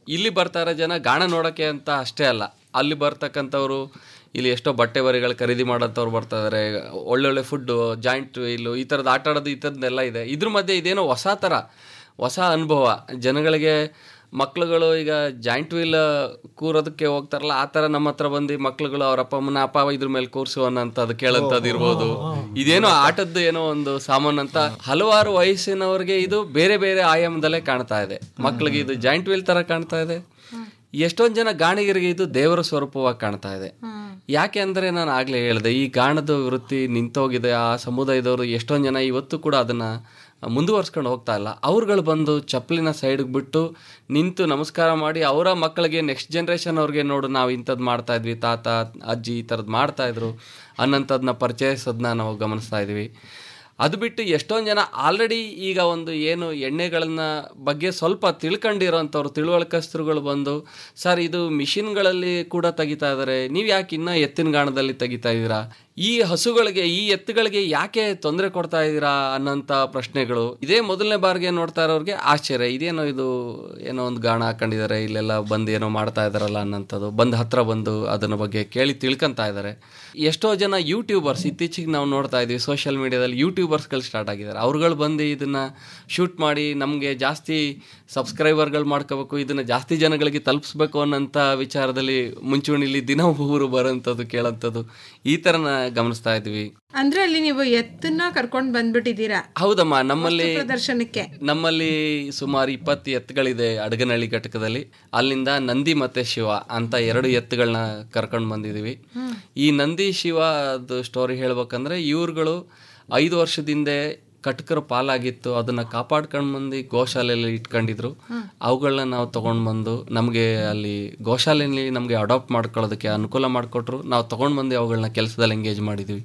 ಇಲ್ಲಿ ಬರ್ತಾ ಇರೋ ಜನ ಗಾಣ ನೋಡೋಕ್ಕೆ ಅಂತ ಅಷ್ಟೇ ಅಲ್ಲ ಅಲ್ಲಿ ಬರ್ತಕ್ಕಂಥವ್ರು ಇಲ್ಲಿ ಎಷ್ಟೋ ಬಟ್ಟೆ ಬರಿಗಳು ಖರೀದಿ ಮಾಡೋಂಥವ್ರು ಬರ್ತಾ ಇದಾರೆ ಒಳ್ಳೊಳ್ಳೆ ಫುಡ್ಡು ಜಾಯಿಂಟ್ ವೀಲು ಈ ಥರದ್ದು ಆಟ ಆಡೋದು ಈ ಥರದ್ದೆಲ್ಲ ಇದೆ ಇದ್ರ ಮಧ್ಯೆ ಇದೇನೋ ಹೊಸ ಥರ ಹೊಸ ಅನುಭವ ಜನಗಳಿಗೆ ಮಕ್ಳುಗಳು ಈಗ ಜಾಯಿಂಟ್ ವೀಲ್ ಕೂರೋದಕ್ಕೆ ಹೋಗ್ತಾರಲ್ಲ ಆ ಥರ ನಮ್ಮ ಹತ್ರ ಬಂದು ಮಕ್ಳುಗಳು ಅವ್ರ ಅಪ್ಪ ಅಮ್ಮನ ಅಪ್ಪ ಇದ್ರ ಮೇಲೆ ಕೂರ್ಸು ಅನ್ನೋಂಥದ್ದು ಕೇಳೋಂಥದ್ದು ಇರ್ಬೋದು ಇದೇನೋ ಆಟದ್ದು ಏನೋ ಒಂದು ಸಾಮಾನು ಅಂತ ಹಲವಾರು ವಯಸ್ಸಿನವ್ರಿಗೆ ಇದು ಬೇರೆ ಬೇರೆ ಆಯಾಮದಲ್ಲೇ ಕಾಣ್ತಾ ಇದೆ ಮಕ್ಳಿಗೆ ಇದು ಜಾಯಿಂಟ್ ವೀಲ್ ತರ ಕಾಣ್ತಾ ಇದೆ ಎಷ್ಟೊಂದು ಜನ ಗಾಣಿಗರಿಗೆ ಇದು ದೇವರ ಸ್ವರೂಪವಾಗಿ ಕಾಣ್ತಾ ಇದೆ ಯಾಕೆ ಅಂದ್ರೆ ನಾನು ಆಗ್ಲೇ ಹೇಳಿದೆ ಈ ಗಾಣದ ವೃತ್ತಿ ನಿಂತೋಗಿದೆ ಆ ಸಮುದಾಯದವರು ಎಷ್ಟೊಂದು ಜನ ಇವತ್ತು ಕೂಡ ಅದನ್ನ ಮುಂದುವರ್ಸ್ಕೊಂಡು ಹೋಗ್ತಾ ಇಲ್ಲ ಅವ್ರುಗಳು ಬಂದು ಚಪ್ಪಲಿನ ಸೈಡ್ಗೆ ಬಿಟ್ಟು ನಿಂತು ನಮಸ್ಕಾರ ಮಾಡಿ ಅವರ ಮಕ್ಕಳಿಗೆ ನೆಕ್ಸ್ಟ್ ಜನ್ರೇಷನ್ ಅವ್ರಿಗೆ ನೋಡು ನಾವು ಇಂಥದ್ದು ಮಾಡ್ತಾ ಇದ್ವಿ ತಾತ ಅಜ್ಜಿ ಈ ಥರದ್ದು ಮಾಡ್ತಾ ಇದ್ರು ಅನ್ನೋಂಥದ್ದನ್ನ ಪರಿಚಯಿಸೋದನ್ನ ನಾವು ಗಮನಿಸ್ತಾ ಇದ್ವಿ ಅದು ಬಿಟ್ಟು ಎಷ್ಟೊಂದು ಜನ ಆಲ್ರೆಡಿ ಈಗ ಒಂದು ಏನು ಎಣ್ಣೆಗಳನ್ನ ಬಗ್ಗೆ ಸ್ವಲ್ಪ ತಿಳ್ಕೊಂಡಿರೋಂಥವ್ರು ತಿಳುವಳಿಕಸ್ತರುಗಳು ಬಂದು ಸರ್ ಇದು ಮಿಷಿನ್ಗಳಲ್ಲಿ ಕೂಡ ತೆಗಿತಾ ಇದ್ದಾರೆ ನೀವು ಯಾಕೆ ಇನ್ನೂ ಎತ್ತಿನ ಗಾಣದಲ್ಲಿ ತೆಗಿತಾ ಇದ್ದೀರಾ ಈ ಹಸುಗಳಿಗೆ ಈ ಎತ್ತುಗಳಿಗೆ ಯಾಕೆ ತೊಂದರೆ ಕೊಡ್ತಾ ಇದ್ದೀರಾ ಅನ್ನೋಂಥ ಪ್ರಶ್ನೆಗಳು ಇದೇ ಮೊದಲನೇ ಬಾರಿಗೆ ನೋಡ್ತಾ ಇರೋರಿಗೆ ಆಶ್ಚರ್ಯ ಇದೇನೋ ಇದು ಏನೋ ಒಂದು ಗಾಣ ಹಾಕೊಂಡಿದ್ದಾರೆ ಇಲ್ಲೆಲ್ಲ ಬಂದು ಏನೋ ಮಾಡ್ತಾ ಇದಾರಲ್ಲ ಅನ್ನೋಂಥದ್ದು ಬಂದು ಹತ್ರ ಬಂದು ಅದನ್ನ ಬಗ್ಗೆ ಕೇಳಿ ತಿಳ್ಕೊಂತಾ ಇದ್ದಾರೆ ಎಷ್ಟೋ ಜನ ಯೂಟ್ಯೂಬರ್ಸ್ ಇತ್ತೀಚೆಗೆ ನಾವು ನೋಡ್ತಾ ಇದೀವಿ ಸೋಷಿಯಲ್ ಮೀಡಿಯಾದಲ್ಲಿ ಯೂಟ್ಯೂಬರ್ಸ್ಗಳು ಸ್ಟಾರ್ಟ್ ಆಗಿದ್ದಾರೆ ಅವ್ರುಗಳು ಬಂದು ಇದನ್ನ ಶೂಟ್ ಮಾಡಿ ನಮಗೆ ಜಾಸ್ತಿ ಸಬ್ಸ್ಕ್ರೈಬರ್ಗಳು ಮಾಡ್ಕೋಬೇಕು ಇದನ್ನ ಜಾಸ್ತಿ ಜನಗಳಿಗೆ ತಲುಪಿಸ್ಬೇಕು ಅನ್ನೋಂಥ ವಿಚಾರದಲ್ಲಿ ಮುಂಚೂಣಿಲಿ ದಿನ ಊರು ಬರೋಂಥದ್ದು ಕೇಳೋಂಥದ್ದು ಈ ಥರನ ಗಮನಿಸ್ತಾ ಇದ್ವಿ ಅಂದ್ರೆ ಅಲ್ಲಿ ನೀವು ಎತ್ತನ್ನ ಕರ್ಕೊಂಡ್ ಬಂದ್ಬಿಟ್ಟಿದ್ದೀರಾ ಹೌದಮ್ಮ ನಮ್ಮಲ್ಲಿ ವಸ್ತು ಪ್ರದರ್ಶನಕ್ಕೆ ನಮ್ಮಲ್ಲಿ ಸುಮಾರು ಇಪ್ಪತ್ತು ಎತ್ತುಗಳಿದೆ ಅಡಗನಹಳ್ಳಿ ಘಟಕದಲ್ಲಿ ಅಲ್ಲಿಂದ ನಂದಿ ಮತ್ತೆ ಶಿವ ಅಂತ ಎರಡು ಎತ್ತುಗಳನ್ನ ಕರ್ಕೊಂಡು ಬಂದಿದ್ದೀವಿ ಈ ನಂದಿ ಶಿವ ಅದು ಸ್ಟೋರಿ ಹೇಳ್ಬೇಕಂದ್ರೆ ಇವ್ರುಗಳು ಐದು ವರ್ಷದಿಂದ ಕಟಕರ ಪಾಲಾಗಿತ್ತು ಅದನ್ನ ಕಾಪಾಡ್ಕೊಂಡು ಬಂದು ಗೋಶಾಲೆಯಲ್ಲಿ ಇಟ್ಕೊಂಡಿದ್ರು ಅವುಗಳನ್ನ ನಾವು ತಗೊಂಡ್ ಬಂದು ನಮಗೆ ಅಲ್ಲಿ ಗೋಶಾಲೆಯಲ್ಲಿ ನಮಗೆ ಅಡಾಪ್ಟ್ ಮಾಡ್ಕೊಳ್ಳೋದಕ್ಕೆ ಅನುಕೂಲ ಮಾಡಿಕೊಟ್ರು ನಾವು ತಗೊಂಡ್ ಬಂದು ಅವುಗಳನ್ನ ಕೆಲಸದಲ್ಲಿ ಎಂಗೇಜ್ ಮಾಡಿದ್ವಿ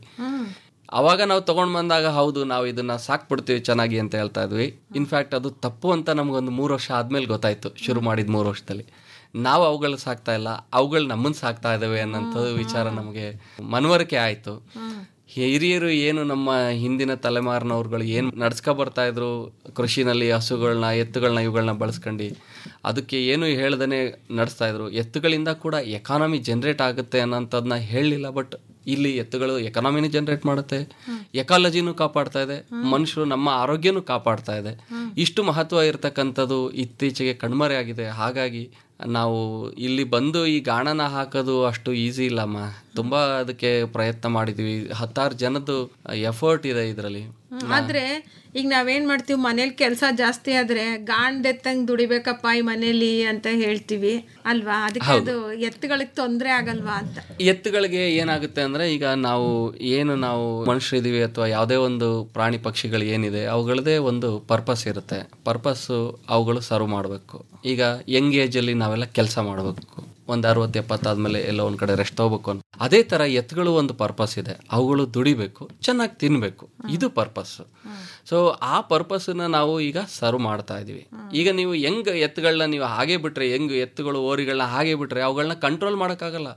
ಅವಾಗ ನಾವು ತಗೊಂಡ್ ಬಂದಾಗ ಹೌದು ನಾವು ಇದನ್ನ ಸಾಕ್ಬಿಡ್ತೀವಿ ಚೆನ್ನಾಗಿ ಅಂತ ಹೇಳ್ತಾ ಇದ್ವಿ ಇನ್ಫ್ಯಾಕ್ಟ್ ಅದು ತಪ್ಪು ಅಂತ ನಮಗೊಂದು ಮೂರು ವರ್ಷ ಆದ್ಮೇಲೆ ಗೊತ್ತಾಯ್ತು ಶುರು ಮಾಡಿದ ಮೂರು ವರ್ಷದಲ್ಲಿ ನಾವು ಅವುಗಳು ಸಾಕ್ತಾ ಇಲ್ಲ ಅವುಗಳು ನಮ್ಮನ್ನ ಸಾಕ್ತಾ ಇದಾವೆ ಅನ್ನೋಂಥದ್ದು ವಿಚಾರ ನಮಗೆ ಮನವರಿಕೆ ಆಯ್ತು ಹಿರಿಯರು ಏನು ನಮ್ಮ ಹಿಂದಿನ ತಲೆಮಾರಿನವ್ರುಗಳು ಏನು ನಡ್ಸ್ಕೊ ಬರ್ತಾ ಇದ್ರು ಕೃಷಿನಲ್ಲಿ ಹಸುಗಳನ್ನ ಎತ್ತುಗಳನ್ನ ಇವುಗಳನ್ನ ಬಳಸ್ಕೊಂಡು ಅದಕ್ಕೆ ಏನು ಹೇಳ್ದೇ ನಡೆಸ್ತಾ ಇದ್ರು ಎತ್ತುಗಳಿಂದ ಕೂಡ ಎಕಾನಮಿ ಜನ್ರೇಟ್ ಆಗುತ್ತೆ ಅನ್ನೋಂಥದ್ದನ್ನ ಹೇಳಲಿಲ್ಲ ಬಟ್ ಇಲ್ಲಿ ಎತ್ತುಗಳು ಎಕಾನಮಿನೂ ಜನ್ರೇಟ್ ಮಾಡುತ್ತೆ ಎಕಾಲಜಿನೂ ಕಾಪಾಡ್ತಾ ಇದೆ ಮನುಷ್ಯರು ನಮ್ಮ ಆರೋಗ್ಯನೂ ಕಾಪಾಡ್ತಾ ಇದೆ ಇಷ್ಟು ಮಹತ್ವ ಇರತಕ್ಕಂಥದ್ದು ಇತ್ತೀಚೆಗೆ ಕಣ್ಮರೆ ಆಗಿದೆ ಹಾಗಾಗಿ ನಾವು ಇಲ್ಲಿ ಬಂದು ಈ ಗಾಣನ ಹಾಕೋದು ಅಷ್ಟು ಈಸಿ ಇಲ್ಲಮ್ಮ ತುಂಬಾ ಅದಕ್ಕೆ ಪ್ರಯತ್ನ ಮಾಡಿದ್ವಿ ಹತ್ತಾರು ಜನದ್ದು ಎಫರ್ಟ್ ಇದೆ ಇದರಲ್ಲಿ ಆದ್ರೆ ಈಗ ನಾವೇನ್ ಮಾಡ್ತೀವಿ ಮನೇಲಿ ಕೆಲಸ ಜಾಸ್ತಿ ಆದ್ರೆ ಗಾಂಡೆತ್ತಂಗ್ ದುಡಿಬೇಕಪ್ಪ ಈ ಮನೇಲಿ ಅಂತ ಹೇಳ್ತೀವಿ ಅಲ್ವಾ ಅದಕ್ಕೆ ಅದು ಎತ್ತುಗಳಿಗೆ ತೊಂದ್ರೆ ಆಗಲ್ವಾ ಅಂತ ಎತ್ತುಗಳಿಗೆ ಏನಾಗುತ್ತೆ ಅಂದ್ರೆ ಈಗ ನಾವು ಏನು ನಾವು ಮನುಷ್ಯರಿದೀವಿ ಅಥವಾ ಯಾವುದೇ ಒಂದು ಪ್ರಾಣಿ ಪಕ್ಷಿಗಳು ಏನಿದೆ ಅವುಗಳದೇ ಒಂದು ಪರ್ಪಸ್ ಇರುತ್ತೆ ಪರ್ಪಸ್ ಅವುಗಳು ಸರ್ವ್ ಮಾಡಬೇಕು ಈಗ ಯಂಗ್ ಏಜ್ ಅಲ್ಲಿ ನಾವೆಲ್ಲ ಕೆಲಸ ಮಾಡಬೇಕು ಒಂದು ಅರವತ್ತು ಎಪ್ಪತ್ತಾದ್ಮೇಲೆ ಎಲ್ಲ ಒಂದ್ ಕಡೆ ರೆಸ್ಟ್ ತಗೋಬೇಕು ಅಂತ ಅದೇ ತರ ಎತ್ತುಗಳು ಒಂದು ಪರ್ಪಸ್ ಇದೆ ಅವುಗಳು ದುಡಿಬೇಕು ಚೆನ್ನಾಗಿ ತಿನ್ಬೇಕು ಇದು ಪರ್ಪಸ್ ಸೊ ಆ ಪರ್ಪಸ್ನ ನಾವು ಈಗ ಸರ್ವ್ ಮಾಡ್ತಾ ಇದೀವಿ ಈಗ ನೀವು ಹೆಂಗ್ ಎತ್ತುಗಳನ್ನ ನೀವು ಹಾಗೆ ಬಿಟ್ರೆ ಹೆಂಗ್ ಎತ್ತುಗಳು ಓರಿಗಳನ್ನ ಹಾಗೆ ಬಿಟ್ರೆ ಅವುಗಳನ್ನ ಕಂಟ್ರೋಲ್ ಮಾಡೋಕ್ಕಾಗಲ್ಲ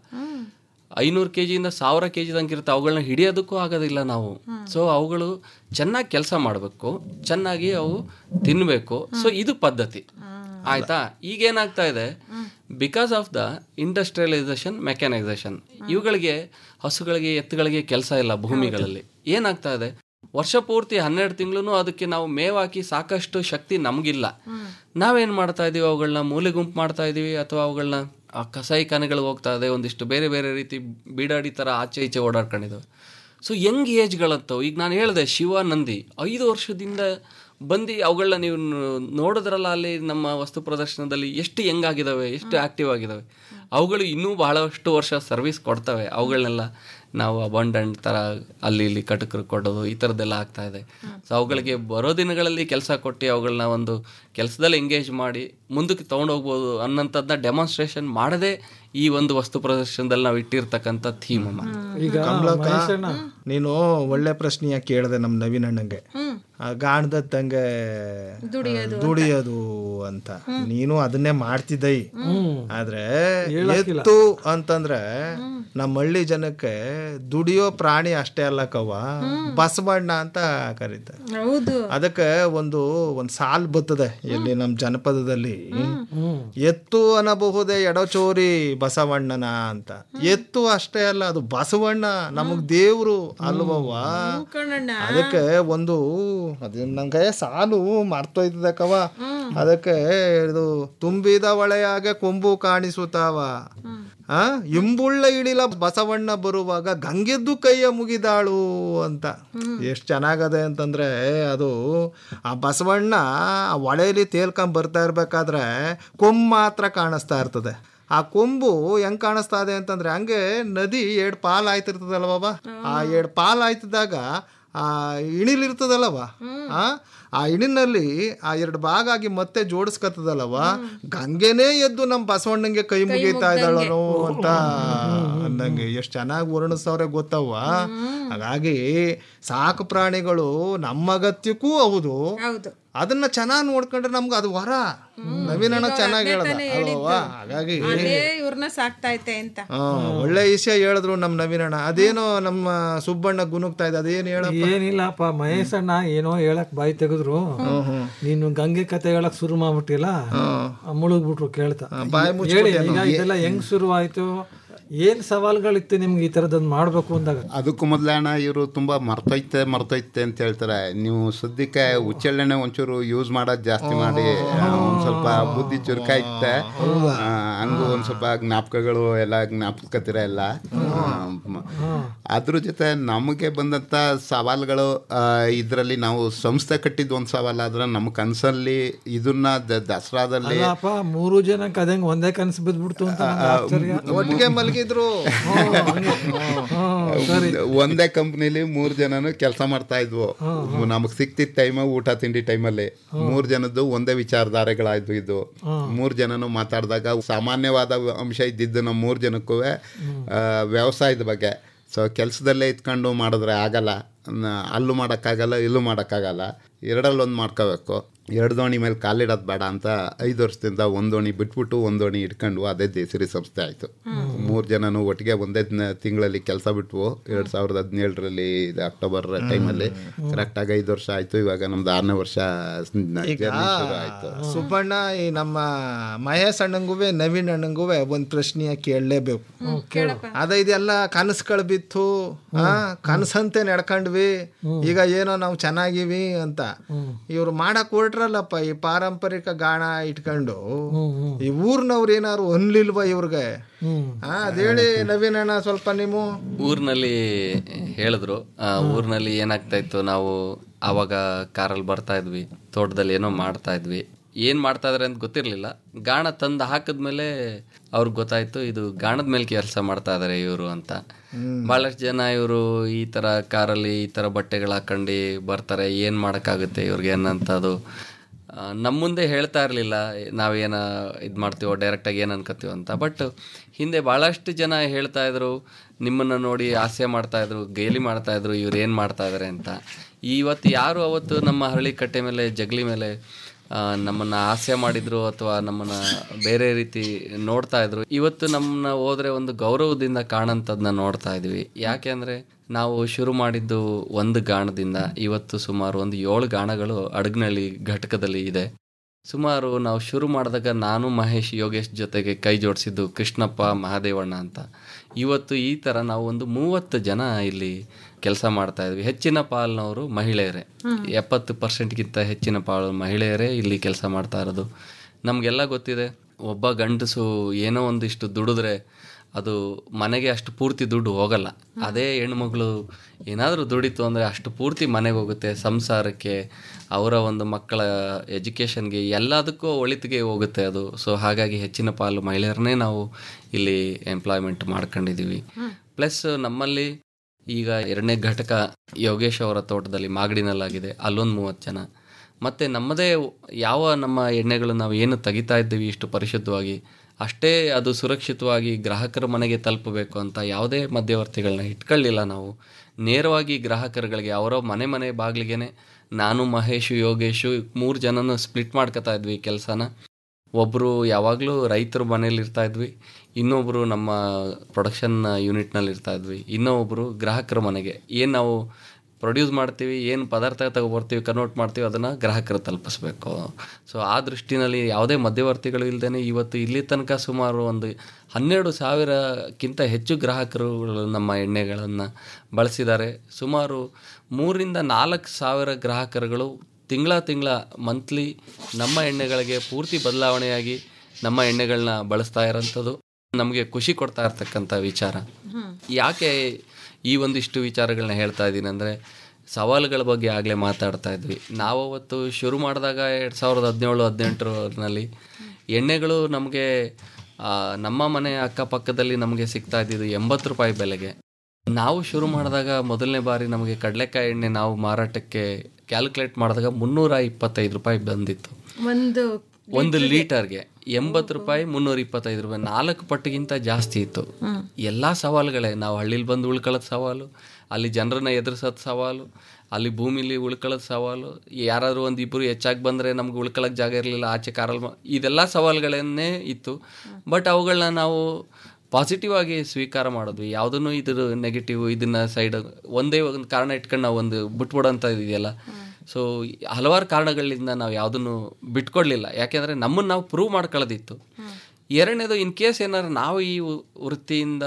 ಐನೂರು ಕೆ ಜಿಯಿಂದ ಸಾವಿರ ಕೆ ಜಿ ಇರುತ್ತೆ ಅವುಗಳನ್ನ ಹಿಡಿಯೋದಕ್ಕೂ ಆಗೋದಿಲ್ಲ ನಾವು ಸೊ ಅವುಗಳು ಚೆನ್ನಾಗಿ ಕೆಲಸ ಮಾಡಬೇಕು ಚೆನ್ನಾಗಿ ಅವು ತಿನ್ನಬೇಕು ಸೊ ಇದು ಪದ್ಧತಿ ಆಯ್ತಾ ಈಗ ಏನಾಗ್ತಾ ಇದೆ because of the industrialisation mechanisation ಇವುಗಳಿಗೆ ಹಸುಗಳಿಗೆ ಎತ್ತುಗಳಿಗೆ ಕೆಲಸ ಇಲ್ಲ ಭೂಮಿಗಳಲ್ಲಿ ಏನಾಗ್ತಾ ಇದೆ ವರ್ಷ ಪೂರ್ತಿ ಹನ್ನೆರಡು ತಿಂಗಳು ಅದಕ್ಕೆ ನಾವು ಮೇವಾಕಿ ಸಾಕಷ್ಟು ಶಕ್ತಿ ನಮಗಿಲ್ಲ ನಾವೇನ್ ಮಾಡ್ತಾ ಇದೀವಿ ಅವುಗಳನ್ನ ಮೂಲೆ ಗುಂಪು ಮಾಡ್ತಾ ಇದೀವಿ ಅಥವಾ ಅವುಗಳನ್ನ ಕಸಾಯಿ ಖಾನೆಗಳಿಗೆ ಹೋಗ್ತಾ ಇದೆ ಒಂದಿಷ್ಟು ಬೇರೆ ಬೇರೆ ರೀತಿ ಬೀಡಾಡಿ ತರ ಆಚೆ ಈಚೆ ಓಡಾಡ್ಕೊಂಡಿದ್ದಾವೆ ಸೊ ಯಂಗ್ ಏಜ್ಗಳಂತವು ಈಗ ನಾನು ಹೇಳಿದೆ ಶಿವ ನಂದಿ ಐದು ವರ್ಷದಿಂದ ಬಂದು ಅವುಗಳನ್ನ ನೀವು ನೋಡಿದ್ರಲ್ಲ ಅಲ್ಲಿ ನಮ್ಮ ವಸ್ತು ಪ್ರದರ್ಶನದಲ್ಲಿ ಎಷ್ಟು ಯಂಗ್ ಆಗಿದಾವೆ ಎಷ್ಟು ಆಕ್ಟಿವ್ ಆಗಿದಾವೆ ಅವುಗಳು ಇನ್ನೂ ಬಹಳಷ್ಟು ವರ್ಷ ಸರ್ವಿಸ್ ಕೊಡ್ತವೆ ಅವುಗಳನ್ನೆಲ್ಲ ನಾವು ಅಬಂಡೆಂಟ್ ಥರ ಅಲ್ಲಿ ಇಲ್ಲಿ ಕಟಕರು ಕೊಡೋದು ಈ ಥರದ್ದೆಲ್ಲ ಆಗ್ತಾ ಇದೆ ಸೊ ಅವುಗಳಿಗೆ ಬರೋ ದಿನಗಳಲ್ಲಿ ಕೆಲಸ ಕೊಟ್ಟು ಅವುಗಳನ್ನ ಒಂದು ಕೆಲಸದಲ್ಲಿ ಎಂಗೇಜ್ ಮಾಡಿ ಮುಂದಕ್ಕೆ ತೊಗೊಂಡೋಗ್ಬೋದು ಅನ್ನೋಂಥದ್ದನ್ನ ಡೆಮಾನ್ಸ್ಟ್ರೇಷನ್ ಮಾಡದೆ ಈ ಒಂದು ವಸ್ತು ಪ್ರದರ್ಶನದಲ್ಲಿ ನಾವು ಇಟ್ಟಿರ್ತಕ್ಕಂಥ ಥೀಮ್ ಅಮ್ಮ ಈಗ ಕಮಲಕ್ಕ ಮಹೇಶಣ್ಣ ನೀನು ಒಳ್ಳೆ ಪ್ರಶ್ನೆಯ ಕೇಳಿದೆ ನಮ್ಮ ನವೀನ್ ಅಣ್ಣಂಗೆ ಆ ಗಾಣದತ್ತಂಗೆ ದುಡಿಯೋದು ದುಡಿಯೋದು ಅಂತ ನೀನು ಅದನ್ನೇ ಮಾಡ್ತಿದ್ದೈ ಆದ್ರೆ ಹೇಳಕ್ಕಿಲ್ಲ. ಎತ್ತು ಅಂತಂದ್ರೆ ನಮ್ಮ ಹಳ್ಳಿ ಜನಕ್ಕೆ ದುಡಿಯೋ ಪ್ರಾಣಿ ಅಷ್ಟೇ ಅಲ್ಲ ಕವ್ವ ಬಸವಣ್ಣ ಅಂತ ಕರೀತಾರೆ ಹೌದು ಅದಕ್ಕೆ ಒಂದು ಒಂದು ಸಾಲ್ ಬರ್ತದೆ ಇಲ್ಲಿ ನಮ್ಮ ಜನಪದದಲ್ಲಿ ಎತ್ತು ಅನ್ನಬಹುದೇ ಎಡಚೋರಿ ಬಸವಣ್ಣನ ಅಂತ ಎತ್ತು ಅಷ್ಟೇ ಅಲ್ಲ ಅದು ಬಸವಣ್ಣ ನಮಗ್ ದೇವ್ರು ಅಲ್ವವ್ವ ಕಣಣ್ಣ ಅದಕ್ಕೆ ಒಂದು ಅದು ನಂಗೆ ಸಾಲು ಮರ್ತೋಯ್ತದೆ ಕವ ಅದಕ್ಕೆ ಇದು ತುಂಬಿದ ಒಳೆಯಾಗೆ ಕೊಂಬು ಕಾಣಿಸುತ್ತಾವ ಆ ಇಂಬುಳ್ಳ ಇಳಿಲ ಬಸವಣ್ಣ ಬರುವಾಗ ಗಂಗೆದ್ದು ಕೈಯ ಮುಗಿದಾಳು ಅಂತ ಎಷ್ಟು ಚೆನ್ನಾಗದೆ ಅಂತಂದ್ರೆ ಅದು ಆ ಬಸವಣ್ಣ ಆ ಹೊಳೆಯಲ್ಲಿ ತೇಲ್ಕೊಂಡ್ ಬರ್ತಾ ಇರ್ಬೇಕಾದ್ರೆ ಕೊಂಬ್ ಮಾತ್ರ ಕಾಣಿಸ್ತಾ ಇರ್ತದೆ ಆ ಕೊಂಬು ಹೆಂಗ್ ಕಾಣಿಸ್ತಾ ಇದೆ ಅಂತಂದ್ರೆ ಹಂಗೆ ನದಿ ಎರಡ್ ಪಾಲ್ ಆಯ್ತಿರ್ತದಲ್ಲ ಬಾಬಾ ಆ ಎರಡ್ ಪಾಲ್ ಆಯ್ತಿದ್ದಾಗ ಆ ಇಣಿಲಿರ್ತದಲ್ಲವ ಆ ಆ ಇಣಿನಲ್ಲಿ ಆ ಎರಡು ಭಾಗ ಆಗಿ ಮತ್ತೆ ಜೋಡಿಸ್ಕತ್ತದಲ್ಲವ ಗಂಗೆನೇ ಎದ್ದು ನಮ್ಮ ಬಸವಣ್ಣಂಗೆ ಕೈ ಮುಗಿತಾ ಇದ್ದಾಳನು ಅಂತ ಅಂದಂಗೆ ಎಷ್ಟು ಚೆನ್ನಾಗಿ ವರ್ಣಿಸ್ತವ್ರೆ ಗೊತ್ತವ್ವ ಹಾಗಾಗಿ ಸಾಕು ಪ್ರಾಣಿಗಳು ನಮ್ಮ ಅಗತ್ಯಕ್ಕೂ ಹೌದು ಹೌದು ಅದನ್ನ ಚೆನ್ನಾಗಿ ನೋಡ್ಕೊಂಡ್ರೆ ನಮ್ಗೆ ಅದು ವರ ನವೀನಣ್ಣ ಚೆನ್ನಾಗಿ ಹೇಳದ ತಾನೇ ಅಲ್ವವ್ವ ಹಾಗಾಗಿ ಅದೇ ಇವ್ರನ್ನ ಸಾಕ್ತೈತೆ ಅಂತ ಆ, ಒಳ್ಳೆ ವಿಷಯ ಹೇಳಿದ್ರು ನಮ್ ನವೀನಣ್ಣ ಅದೇನೋ ನಮ್ಮ ಸುಬ್ಬಣ್ಣ ಗುನುಗ್ತಾ ಇದೆ ಅದೇನು ಹೇಳಪ್ಪ ಏನಿಲ್ಲಪ್ಪ ಮಹೇಶಣ್ಣ ಏನೋ ಹೇಳಕ್ ಬಾಯಿ ತೆಗೆದ್ರು ನೀನು ಗಂಗೆ ಕತೆ ಹೇಳಕ್ ಶುರು ಮಾಡ್ಬಿಟ್ಟಿಲ್ಲ ಮುಳುಗ್ಬಿಟ್ರು ಕೇಳ್ತಾ ಬಾಯಿ ಹೇಳಿ ಮುಚ್ಚಿಬಿಟ್ಟೆ ಈಗ ಇದೆಲ್ಲ ಹೆಂಗ್ ಶುರು ಆಯ್ತು ಏನ್ ಸವಾಲ್ಗಳಿತ್ತು ನಿಮ್ಗೆ ಈ ತರದೊಂದು ಮಾಡ್ಬೇಕು ಅಂದಾಗ ಅದಕ್ಕೂ ಮೊದಲೇ ಅಣ್ಣ ಇವರು ತುಂಬ ಮರ್ತೈತೆ ಮರ್ತೈತೆ ಅಂತ ಹೇಳ್ತಾರೆ ನೀವು ಸದ್ಯಕ್ಕೆ ಉಚ್ಚೆಳ್ಳೆಣ್ಣೆ ಒಂಚೂರು ಯೂಸ್ ಮಾಡೋದು ಜಾಸ್ತಿ ಮಾಡಿ ಒಂದು ಸ್ವಲ್ಪ ಬುದ್ಧಿ ಚುರುಕಾಯ್ತೆ ಆ, ಹಂಗೂ ಒಂದು ಸ್ವಲ್ಪ ಜ್ಞಾಪಕಗಳು ಎಲ್ಲ ಜ್ಞಾಪಕತಿರ ಎಲ್ಲ ಆ, ಮ- ಅದ್ರ ಜೊತೆ ನಮಗೆ ಬಂದಂಥ ಸವಾಲುಗಳು ಇದರಲ್ಲಿ ನಾವು ಸಂಸ್ಥೆ ಕಟ್ಟಿದ್ದು ಒಂದು ಸವಾಲಾದ್ರೆ ನಮ್ಮ ಕನಸಲ್ಲಿ ಇದನ್ನ ದ- ದಸರಾದಲ್ಲಿ ಅಲ್ಲಪ್ಪ ಮೂರು ಜನಕ್ಕೆ ಅದಂಗ್ ಒಂದೇ ಕನಸು ಬಿದ್ಬಿಡ್ತು ಅಂತ ನಂಗೆ ಆಶ್ಚರ್ಯ. ಒಟ್ಟಿಗೆ ಮಲಗಿದ್ರು ಒಂದೇ ಕಂಪ್ನಿಲಿ ಮೂರ್ ಜನನು ಕೆಲಸ ಮಾಡ್ತಾ ಇದ್ವು ನಮಗ್ ಸಿಕ್ತಿದ್ ಟೈಮ್ ಊಟ ತಿಂಡಿ ಟೈಮಲ್ಲಿ ಮೂರ್ ಜನದ್ದು ಒಂದೇ ವಿಚಾರಧಾರೆಗಳಾಯ್ತು ಇದು ಮೂರ್ ಜನನು ಮಾತಾಡಿದಾಗ ಸಾಮಾನ್ಯವಾದ ಅಂಶ ಇದ್ದಿದ್ದು ನಮ್ಮ ಮೂರ್ ಜನಕ್ಕೂ ವ್ಯವಸಾಯದ ಬಗ್ಗೆ ಸೊ ಕೆಲಸದಲ್ಲೇ ಇತ್ಕೊಂಡು ಮಾಡಿದ್ರೆ ಆಗಲ್ಲ ನ- ಅಲ್ಲೂ ಮಾಡೋಕ್ಕಾಗಲ್ಲ ಇಲ್ಲೂ ಮಾಡೋಕ್ಕಾಗಲ್ಲ ಎರಡಲ್ಲೊಂದು ಮಾಡ್ಕೋಬೇಕು ಎರಡು ದೋಣಿ ಮೇಲೆ ಕಾಲಿಡೋದು ಬೇಡ ಅಂತ ಐದು ವರ್ಷದಿಂದ ಒಂದು ದೋಣಿ ಬಿಟ್ಬಿಟ್ಟು ಒಂದು ದೋಣಿ ಇಟ್ಕೊಂಡು ಅದೇ ದೇಸಿರಿ ಸಂಸ್ಥೆ ಆಯಿತು ಮೂರು ಜನನು ಒಟ್ಟಿಗೆ ಒಂದೇ ದಿನ ತಿಂಗಳಲ್ಲಿ ಕೆಲಸ ಬಿಟ್ವು ಎರಡು ಸಾವಿರದ ಹದಿನೇಳರಲ್ಲಿ ಅಕ್ಟೋಬರ್ ಟೈಮಲ್ಲಿ ಕರೆಕ್ಟಾಗಿ ಐದು ವರ್ಷ ಆಯಿತು ಇವಾಗ ನಮ್ದು ಆರನೇ ವರ್ಷ ಈಗ journey ಶುರು ಆಯಿತು ಸುಬ್ಬಣ್ಣ ಈ ನಮ್ಮ ಮಹೇಶ್ ಅಣ್ಣಂಗುವೆ ನವೀನ್ ಅಣ್ಣಂಗುವೆ ಒಂದ್ ಪ್ರಶ್ನೆಯ ಕೇಳಲೇಬೇಕು ಅದ ಇದೆಲ್ಲ ಕನಸುಗಳು ಬಿತ್ತು ಆ ಕನಸಂತೆ ನಡ್ಕೊಂಡ್ವಿ ಈಗ ಏನೋ ನಾವು ಚೆನ್ನಾಗಿವಿ ಅಂತ ಇವ್ರು ಮಾಡಕ್ ಹೊರಟ್ರಲ್ಲಪ್ಪ ಈ ಪಾರಂಪರಿಕ ಗಾಣ ಇಟ್ಕೊಂಡು ಈ ಊರ್ನವ್ರು ಏನಾರು ಅನ್ಲಿಲ್ವಾ ಇವ್ರಿಗೆ ಆ ಅದೇಳಿ ನವೀನ್ ಅಣ್ಣ ಸ್ವಲ್ಪ ನೀವು ಊರಿನಲ್ಲಿ ಹೇಳಿದ್ರು ಆ, ಊರಿನಲ್ಲಿ ಏನಾಗ್ತಾ ಇತ್ತು ನಾವು ಆವಾಗ ಕಾರಲ್ಲಿ ಬರ್ತಾ ಇದ್ವಿ ತೋಟದಲ್ಲಿ ಏನೋ ಮಾಡ್ತಾ ಇದ್ವಿ ಏನು ಮಾಡ್ತಾ ಇದಾರೆ ಅಂತ ಗೊತ್ತಿರಲಿಲ್ಲ ಗಾಣ ತಂದು ಹಾಕಿದ್ಮೇಲೆ ಅವ್ರಿಗೆ ಗೊತ್ತಾಯ್ತು ಇದು ಗಾಣದ ಮೇಲೆ ಕೆಲಸ ಮಾಡ್ತಾ ಇದಾರೆ ಇವರು ಅಂತ ಭಾಳಷ್ಟು ಜನ ಇವರು ಈ ಥರ ಕಾರಲ್ಲಿ ಈ ಥರ ಬಟ್ಟೆಗಳು ಹಾಕೊಂಡು ಬರ್ತಾರೆ ಏನು ಮಾಡೋಕ್ಕಾಗುತ್ತೆ ಇವ್ರಿಗೆ ಅನ್ನಂಥದ್ದು ಆ, ನಮ್ಮ ಮುಂದೆ ಹೇಳ್ತಾ ಇರಲಿಲ್ಲ ನಾವೇನ ಇದು ಮಾಡ್ತೀವೋ ಡೈರೆಕ್ಟಾಗಿ ಏನು ಅನ್ಕೋತೀವೋ ಅಂತ ಬಟ್ ಹಿಂದೆ ಭಾಳಷ್ಟು ಜನ ಹೇಳ್ತಾ ಇದ್ರು ನಿಮ್ಮನ್ನು ನೋಡಿ ಹಾಸ್ಯ ಮಾಡ್ತಾ ಇದ್ರು ಗೇಲಿ ಮಾಡ್ತಾ ಇದ್ರು ಇವ್ರು ಏನು ಮಾಡ್ತಾ ಇದ್ದಾರೆ ಅಂತ ಇವತ್ತು ಯಾರು ಅವತ್ತು ನಮ್ಮ ಹರಳಿ ಕಟ್ಟೆ ಮೇಲೆ ಜಗಲಿ ಮೇಲೆ ಆ, ನಮ್ಮನ್ನ ಹಾಸ್ಯ ಮಾಡಿದ್ರು ಅಥವಾ ನಮ್ಮನ್ನ ಬೇರೆ ರೀತಿ ನೋಡ್ತಾ ಇದ್ರು ಇವತ್ತು ನಮ್ಮನ್ನ ಹೋದ್ರೆ ಒಂದು ಗೌರವದಿಂದ ಕಾಣಂಥದ್ನ ನೋಡ್ತಾ ಇದೀವಿ ಯಾಕೆ ಅಂದ್ರೆ ನಾವು ಶುರು ಮಾಡಿದ್ದು ಒಂದು ಗಾಣದಿಂದ ಇವತ್ತು ಸುಮಾರು ಒಂದು ಏಳು ಗಾಣಗಳು ಅಡಗ್ನಳ್ಳಿ ಘಟಕದಲ್ಲಿ ಇದೆ ಸುಮಾರು ನಾವು ಶುರು ಮಾಡಿದಾಗ ನಾನು ಮಹೇಶ್ ಯೋಗೇಶ್ ಜೊತೆಗೆ ಕೈ ಜೋಡಿಸಿದ್ದು ಕೃಷ್ಣಪ್ಪ ಮಹಾದೇವಣ್ಣ ಅಂತ ಇವತ್ತು ಈ ಥರ ನಾವು ಒಂದು ಮೂವತ್ತು ಜನ ಇಲ್ಲಿ ಕೆಲಸ ಮಾಡ್ತಾ ಇದ್ವಿ ಹೆಚ್ಚಿನ ಪಾಲ್ನವರು ಮಹಿಳೆಯರೇ ಎಪ್ಪತ್ತು ಪರ್ಸೆಂಟ್ಗಿಂತ ಹೆಚ್ಚಿನ ಪಾಲು ಮಹಿಳೆಯರೇ ಇಲ್ಲಿ ಕೆಲಸ ಮಾಡ್ತಾ ಇರೋದು ನಮಗೆಲ್ಲ ಗೊತ್ತಿದೆ ಒಬ್ಬ ಗಂಡಸು ಏನೋ ಒಂದಿಷ್ಟು ದುಡಿದ್ರೆ ಅದು ಮನೆಗೆ ಅಷ್ಟು ಪೂರ್ತಿ ದುಡ್ಡು ಹೋಗಲ್ಲ ಅದೇ ಹೆಣ್ಮಗಳು ಏನಾದರೂ ದುಡಿತು ಅಂದರೆ ಅಷ್ಟು ಪೂರ್ತಿ ಮನೆಗೆ ಹೋಗುತ್ತೆ ಸಂಸಾರಕ್ಕೆ ಅವರ ಒಂದು ಮಕ್ಕಳ ಎಜುಕೇಷನ್ಗೆ ಎಲ್ಲದಕ್ಕೂ ಒಳಿತಿಗೆ ಹೋಗುತ್ತೆ ಅದು ಸೊ ಹಾಗಾಗಿ ಹೆಚ್ಚಿನ ಪಾಲು ಮಹಿಳೆಯರನ್ನೇ ನಾವು ಇಲ್ಲಿ ಎಂಪ್ಲಾಯ್ಮೆಂಟ್ ಮಾಡ್ಕೊಂಡಿದ್ದೀವಿ ಪ್ಲಸ್ ನಮ್ಮಲ್ಲಿ ಈಗ ಎರಡನೇ ಘಟಕ ಯೋಗೇಶ್ ಅವರ ತೋಟದಲ್ಲಿ ಮಾಗಡಿನಲ್ಲಾಗಿದೆ ಅಲ್ಲೊಂದು ಮೂವತ್ತು ಜನ ಮತ್ತು ನಮ್ಮದೇ ಯಾವ ನಮ್ಮ ಎಣ್ಣೆಗಳು ನಾವು ಏನು ತೆಗಿತಾ ಇದ್ದೀವಿ ಇಷ್ಟು ಪರಿಶುದ್ಧವಾಗಿ ಅಷ್ಟೇ ಅದು ಸುರಕ್ಷಿತವಾಗಿ ಗ್ರಾಹಕರ ಮನೆಗೆ ತಲುಪಬೇಕು ಅಂತ ಯಾವುದೇ ಮಧ್ಯವರ್ತಿಗಳನ್ನ ಇಟ್ಕೊಳ್ಳಿಲ್ಲ ನಾವು ನೇರವಾಗಿ ಗ್ರಾಹಕರುಗಳಿಗೆ ಅವರ ಮನೆ ಮನೆ ಬಾಗಿಲಿಗೆನೆ ನಾನು ಮಹೇಶು ಯೋಗೇಶು ಮೂರು ಜನನ ಸ್ಪ್ಲಿಟ್ ಮಾಡ್ಕೊತಾ ಇದ್ವಿ ಕೆಲಸನ ಒಬ್ಬರು ಯಾವಾಗಲೂ ರೈತರ ಮನೇಲಿ ಇರ್ತಾ ಇದ್ವಿ ಇನ್ನೊಬ್ಬರು ನಮ್ಮ ಪ್ರೊಡಕ್ಷನ್ ಯೂನಿಟ್ನಲ್ಲಿ ಇರ್ತಾ ಇದ್ವಿ ಇನ್ನೊಬ್ಬರು ಗ್ರಾಹಕರ ಮನೆಗೆ ಏನು ನಾವು ಪ್ರೊಡ್ಯೂಸ್ ಮಾಡ್ತೀವಿ ಏನು ಪದಾರ್ಥ ತಗೊಬರ್ತೀವಿ ಕನ್ವರ್ಟ್ ಮಾಡ್ತೀವಿ ಅದನ್ನು ಗ್ರಾಹಕರು ತಲುಪಿಸ್ಬೇಕು ಸೊ ಆ ದೃಷ್ಟಿನಲ್ಲಿ ಯಾವುದೇ ಮಧ್ಯವರ್ತಿಗಳು ಇಲ್ಲದೇ ಇವತ್ತು ಇಲ್ಲಿ ತನಕ ಸುಮಾರು ಒಂದು ಹನ್ನೆರಡು ಸಾವಿರಕ್ಕಿಂತ ಹೆಚ್ಚು ಗ್ರಾಹಕರು ನಮ್ಮ ಎಣ್ಣೆಗಳನ್ನು ಬಳಸಿದ್ದಾರೆ ಸುಮಾರು ಮೂರಿಂದ ನಾಲ್ಕು ಸಾವಿರ ಗ್ರಾಹಕರುಗಳು ತಿಂಗಳ ತಿಂಗಳ ಮಂತ್ಲಿ ನಮ್ಮ ಎಣ್ಣೆಗಳಿಗೆ ಪೂರ್ತಿ ಬದಲಾವಣೆಯಾಗಿ ನಮ್ಮ ಎಣ್ಣೆಗಳನ್ನ ಬಳಸ್ತಾ ಇರೋಂಥದ್ದು ನಮಗೆ ಖುಷಿ ಕೊಡ್ತಾ ಇರ್ತಕ್ಕಂಥ ವಿಚಾರ ಯಾಕೆ ಈ ಒಂದಿಷ್ಟು ವಿಚಾರಗಳನ್ನ ಹೇಳ್ತಾ ಇದ್ದೀನಿ ಅಂದರೆ ಸವಾಲುಗಳ ಬಗ್ಗೆ ಆಗಲೇ ಮಾತಾಡ್ತಾ ಇದ್ವಿ ನಾವು ಅವತ್ತು ಶುರು ಮಾಡಿದಾಗ ಎರಡು ಸಾವಿರದ ಹದಿನೇಳು ಹದಿನೆಂಟರಲ್ಲಿ ಎಣ್ಣೆಗಳು ನಮಗೆ ನಮ್ಮ ಮನೆ ಅಕ್ಕಪಕ್ಕದಲ್ಲಿ ನಮಗೆ ಸಿಗ್ತಾ ಇದ್ದಿದ್ದು ಎಂಬತ್ತು ರೂಪಾಯಿ ಬೆಲೆಗೆ ನಾವು ಶುರು ಮಾಡಿದಾಗ ಮೊದಲನೇ ಬಾರಿ ನಮಗೆ ಕಡಲೆಕಾಯಿ ಎಣ್ಣೆ ನಾವು ಮಾರಾಟಕ್ಕೆ ಕ್ಯಾಲ್ಕುಲೇಟ್ ಮಾಡಿದಾಗ ಮುನ್ನೂರ ಇಪ್ಪತ್ತೈದು ರೂಪಾಯಿ ಬಂದಿತ್ತು ಒಂದು ಒಂದು ಲೀಟರ್ಗೆ ಎಂಬತ್ತು ರೂಪಾಯಿ ಮುನ್ನೂರ ಇಪ್ಪತ್ತೈದು ರೂಪಾಯಿ ನಾಲ್ಕು ಪಟ್ಟಿಗಿಂತ ಜಾಸ್ತಿ ಇತ್ತು ಹ್ಮ್. ಎಲ್ಲ ಸವಾಲುಗಳೇ ನಾವು ಹಳ್ಳಿಲಿ ಬಂದು ಉಳ್ಕೊಳ್ಳೋದು ಸವಾಲು ಅಲ್ಲಿ ಜನರನ್ನ ಎದುರಿಸೋದು ಸವಾಲು ಅಲ್ಲಿ ಭೂಮಿಲಿ ಉಳ್ಕೊಳ್ಳೋದು ಸವಾಲು ಯಾರಾದರೂ ಒಂದು ಇಬ್ಬರು ಹೆಚ್ಚಾಗಿ ಬಂದರೆ ನಮ್ಗೆ ಉಳ್ಕೊಳ್ಳೋಕೆ ಜಾಗ ಇರಲಿಲ್ಲ ಆಚೆ ಕಾರಲ್ಲಿ ಮ- ಇದೆಲ್ಲ ಸವಾಲುಗಳನ್ನೇ ಇತ್ತು ಬಟ್ ಅವುಗಳನ್ನ ನಾವು ಪಾಸಿಟಿವ್ ಆಗಿ ಸ್ವೀಕಾರ ಮಾಡಿದ್ವಿ ಯಾವುದನ್ನು ಇದ್ರ ನೆಗೆಟಿವ್ ಇದನ್ನ ಸೈಡ್ ಒಂದೇ ಒಂದು ಕಾರಣ ಇಟ್ಕೊಂಡು ನಾವು ಒಂದು ಬಿಟ್ಬಿಡೋಂಥ ಇದೆಯಲ್ಲ ಸೊ ಹಲವಾರು ಕಾರಣಗಳಿಂದ ನಾವು ಯಾವುದನ್ನು ಬಿಟ್ಕೊಡ್ಲಿಲ್ಲ ಯಾಕೆಂದರೆ ನಮ್ಮನ್ನು ನಾವು ಪ್ರೂವ್ ಮಾಡ್ಕೊಳ್ಳೋದಿತ್ತು ಎರಡನೇದು ಇನ್ ಕೇಸ್ ಏನಾದ್ರು ನಾವು ಈ ವೃ- ವೃತ್ತಿಯಿಂದ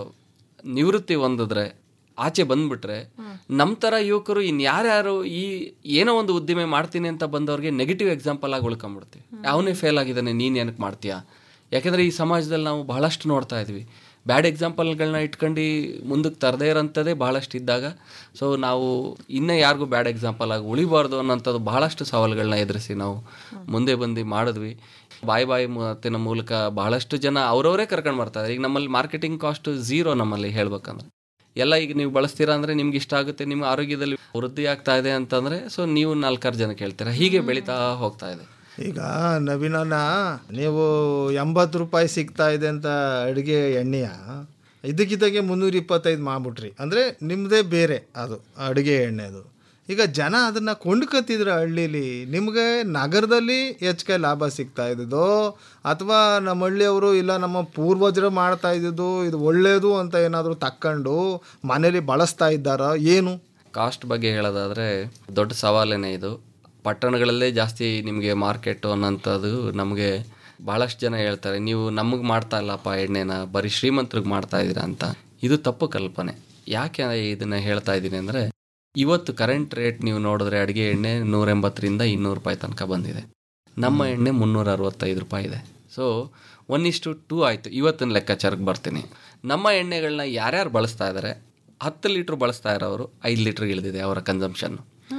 ನಿವೃತ್ತಿ ಹೊಂದಿದ್ರೆ ಆಚೆ ಬಂದ್ಬಿಟ್ರೆ ನಮ್ಮ ಥರ ಯುವಕರು ಇನ್ಯಾರ್ಯಾರು ಈ ಏನೋ ಒಂದು ಉದ್ದಿಮೆ ಮಾಡ್ತೀನಿ ಅಂತ ಬಂದವ್ರಿಗೆ ನೆಗೆಟಿವ್ ಎಕ್ಸಾಂಪಲ್ ಆಗಿ ಉಳ್ಕೊಂಡ್ಬಿಡ್ತೀವಿ ಅವನೇ ಫೇಲ್ ಆಗಿದ್ದಾನೆ ನೀನು ಏನಕ್ಕೆ ಮಾಡ್ತೀಯಾ ಯಾಕೆಂದರೆ ಈ ಸಮಾಜದಲ್ಲಿ ನಾವು ಬಹಳಷ್ಟು ನೋಡ್ತಾ ಇದ್ವಿ ಬ್ಯಾಡ್ ಎಕ್ಸಾಂಪಲ್ಗಳನ್ನ ಇಟ್ಕೊಂಡು ಮುಂದಕ್ಕೆ ತರದೇ ಇರೋಂಥದ್ದೇ ಬಹಳಷ್ಟು ಇದ್ದಾಗ ಸೊ ನಾವು ಇನ್ನೂ ಯಾರಿಗೂ ಬ್ಯಾಡ್ ಎಕ್ಸಾಂಪಲ್ ಆಗಿ ಉಳಿಬಾರ್ದು ಅನ್ನೋಂಥದ್ದು ಬಹಳಷ್ಟು ಸವಾಲುಗಳನ್ನ ಎದುರಿಸಿ ನಾವು ಮುಂದೆ ಬಂದು ಮಾಡಿದ್ವಿ ಬಾಯಿ ಬಾಯಿ ಮಾತಿನ ಮೂಲಕ ಬಹಳಷ್ಟು ಜನ ಅವರವರೇ ಕರ್ಕೊಂಡು ಬರ್ತಾರೆ ಈಗ ನಮ್ಮಲ್ಲಿ ಮಾರ್ಕೆಟಿಂಗ್ ಕಾಸ್ಟ್ ಝೀರೋ ನಮ್ಮಲ್ಲಿ ಹೇಳ್ಬೇಕಂದ್ರೆ ಎಲ್ಲ ಈಗ ನೀವು ಬಳಸ್ತೀರಾ ಅಂದರೆ ನಿಮ್ಗೆ ಇಷ್ಟ ಆಗುತ್ತೆ ನಿಮ್ಮ ಆರೋಗ್ಯದಲ್ಲಿ ವೃದ್ಧಿ ಆಗ್ತಾ ಇದೆ ಅಂತಂದರೆ ಸೊ ನೀವು ನಾಲ್ಕಾರು ಜನ ಕೇಳ್ತೀರಾ ಹೀಗೆ ಬೆಳೀತಾ ಹೋಗ್ತಾ ಇದೆ ಈಗ ನವೀನನ ನೀವು ಎಂಬತ್ತು ರೂಪಾಯಿ ಸಿಗ್ತಾ ಇದೆ ಅಂತ ಅಡುಗೆ ಎಣ್ಣೆಯ ಇದಕ್ಕಿದ್ದಾಗೆ ಮುನ್ನೂರ ಇಪ್ಪತ್ತೈದು ಮಾಡ್ಬಿಟ್ರಿ ಅಂದರೆ ನಿಮ್ಮದೇ ಬೇರೆ ಅದು ಅಡುಗೆ ಎಣ್ಣೆ ಅದು ಈಗ ಜನ ಅದನ್ನು ಕೊಂಡ್ಕೊತಿದ್ರೆ ಹಳ್ಳೀಲಿ ನಿಮಗೆ ನಗರದಲ್ಲಿ ಹೆಚ್ಚಿಗೆ ಲಾಭ ಸಿಗ್ತಾ ಇದ್ದದೋ ಅಥವಾ ನಮ್ಮ ಹಳ್ಳಿಯವರು ಇಲ್ಲ ನಮ್ಮ ಪೂರ್ವಜರು ಮಾಡ್ತಾ ಇದ್ದಿದ್ದು ಇದು ಒಳ್ಳೆಯದು ಅಂತ ಏನಾದರೂ ತಕ್ಕೊಂಡು ಮನೇಲಿ ಬಳಸ್ತಾ ಇದ್ದಾರಾ ಏನು ಕಾಸ್ಟ್ ಬಗ್ಗೆ ಹೇಳೋದಾದರೆ ದೊಡ್ಡ ಸವಾಲೇನೆ ಇದು ಪಟ್ಟಣಗಳಲ್ಲೇ ಜಾಸ್ತಿ ನಿಮಗೆ ಮಾರ್ಕೆಟು ಅನ್ನೋಂಥದ್ದು ನಮಗೆ ಭಾಳಷ್ಟು ಜನ ಹೇಳ್ತಾರೆ ನೀವು ನಮಗೆ ಮಾಡ್ತಾ ಇಲ್ಲಪ್ಪ ಎಣ್ಣೆನ ಬರೀ ಶ್ರೀಮಂತರಿಗೆ ಮಾಡ್ತಾ ಇದ್ದೀರಾ ಅಂತ ಇದು ತಪ್ಪು ಕಲ್ಪನೆ ಯಾಕೆ ಇದನ್ನು ಹೇಳ್ತಾ ಇದ್ದೀನಿ ಅಂದರೆ ಇವತ್ತು ಕರೆಂಟ್ ರೇಟ್ ನೀವು ನೋಡಿದ್ರೆ ಅಡುಗೆ ಎಣ್ಣೆ ನೂರ ಎಂಬತ್ತರಿಂದ ಇನ್ನೂರು ರೂಪಾಯಿ ತನಕ ಬಂದಿದೆ ನಮ್ಮ ಎಣ್ಣೆ ಮುನ್ನೂರ ಅರವತ್ತೈದು ರೂಪಾಯಿ ಇದೆ ಸೊ ಒನ್ ಇಷ್ಟು ಟೂ ಆಯಿತು ಇವತ್ತಿನ ಲೆಕ್ಕಾಚಾರಕ್ಕೆ ಬರ್ತೀನಿ ನಮ್ಮ ಎಣ್ಣೆಗಳನ್ನ ಯಾರ್ಯಾರು ಬಳಸ್ತಾ ಇದ್ದಾರೆ ಹತ್ತು ಲೀಟ್ರ್ ಬಳಸ್ತಾ ಇರೋರು ಐದು ಲೀಟ್ರಿಗೆ ಇಳಿದಿದೆ ಅವರ ಕನ್ಸಂಪ್ಷನ್ನು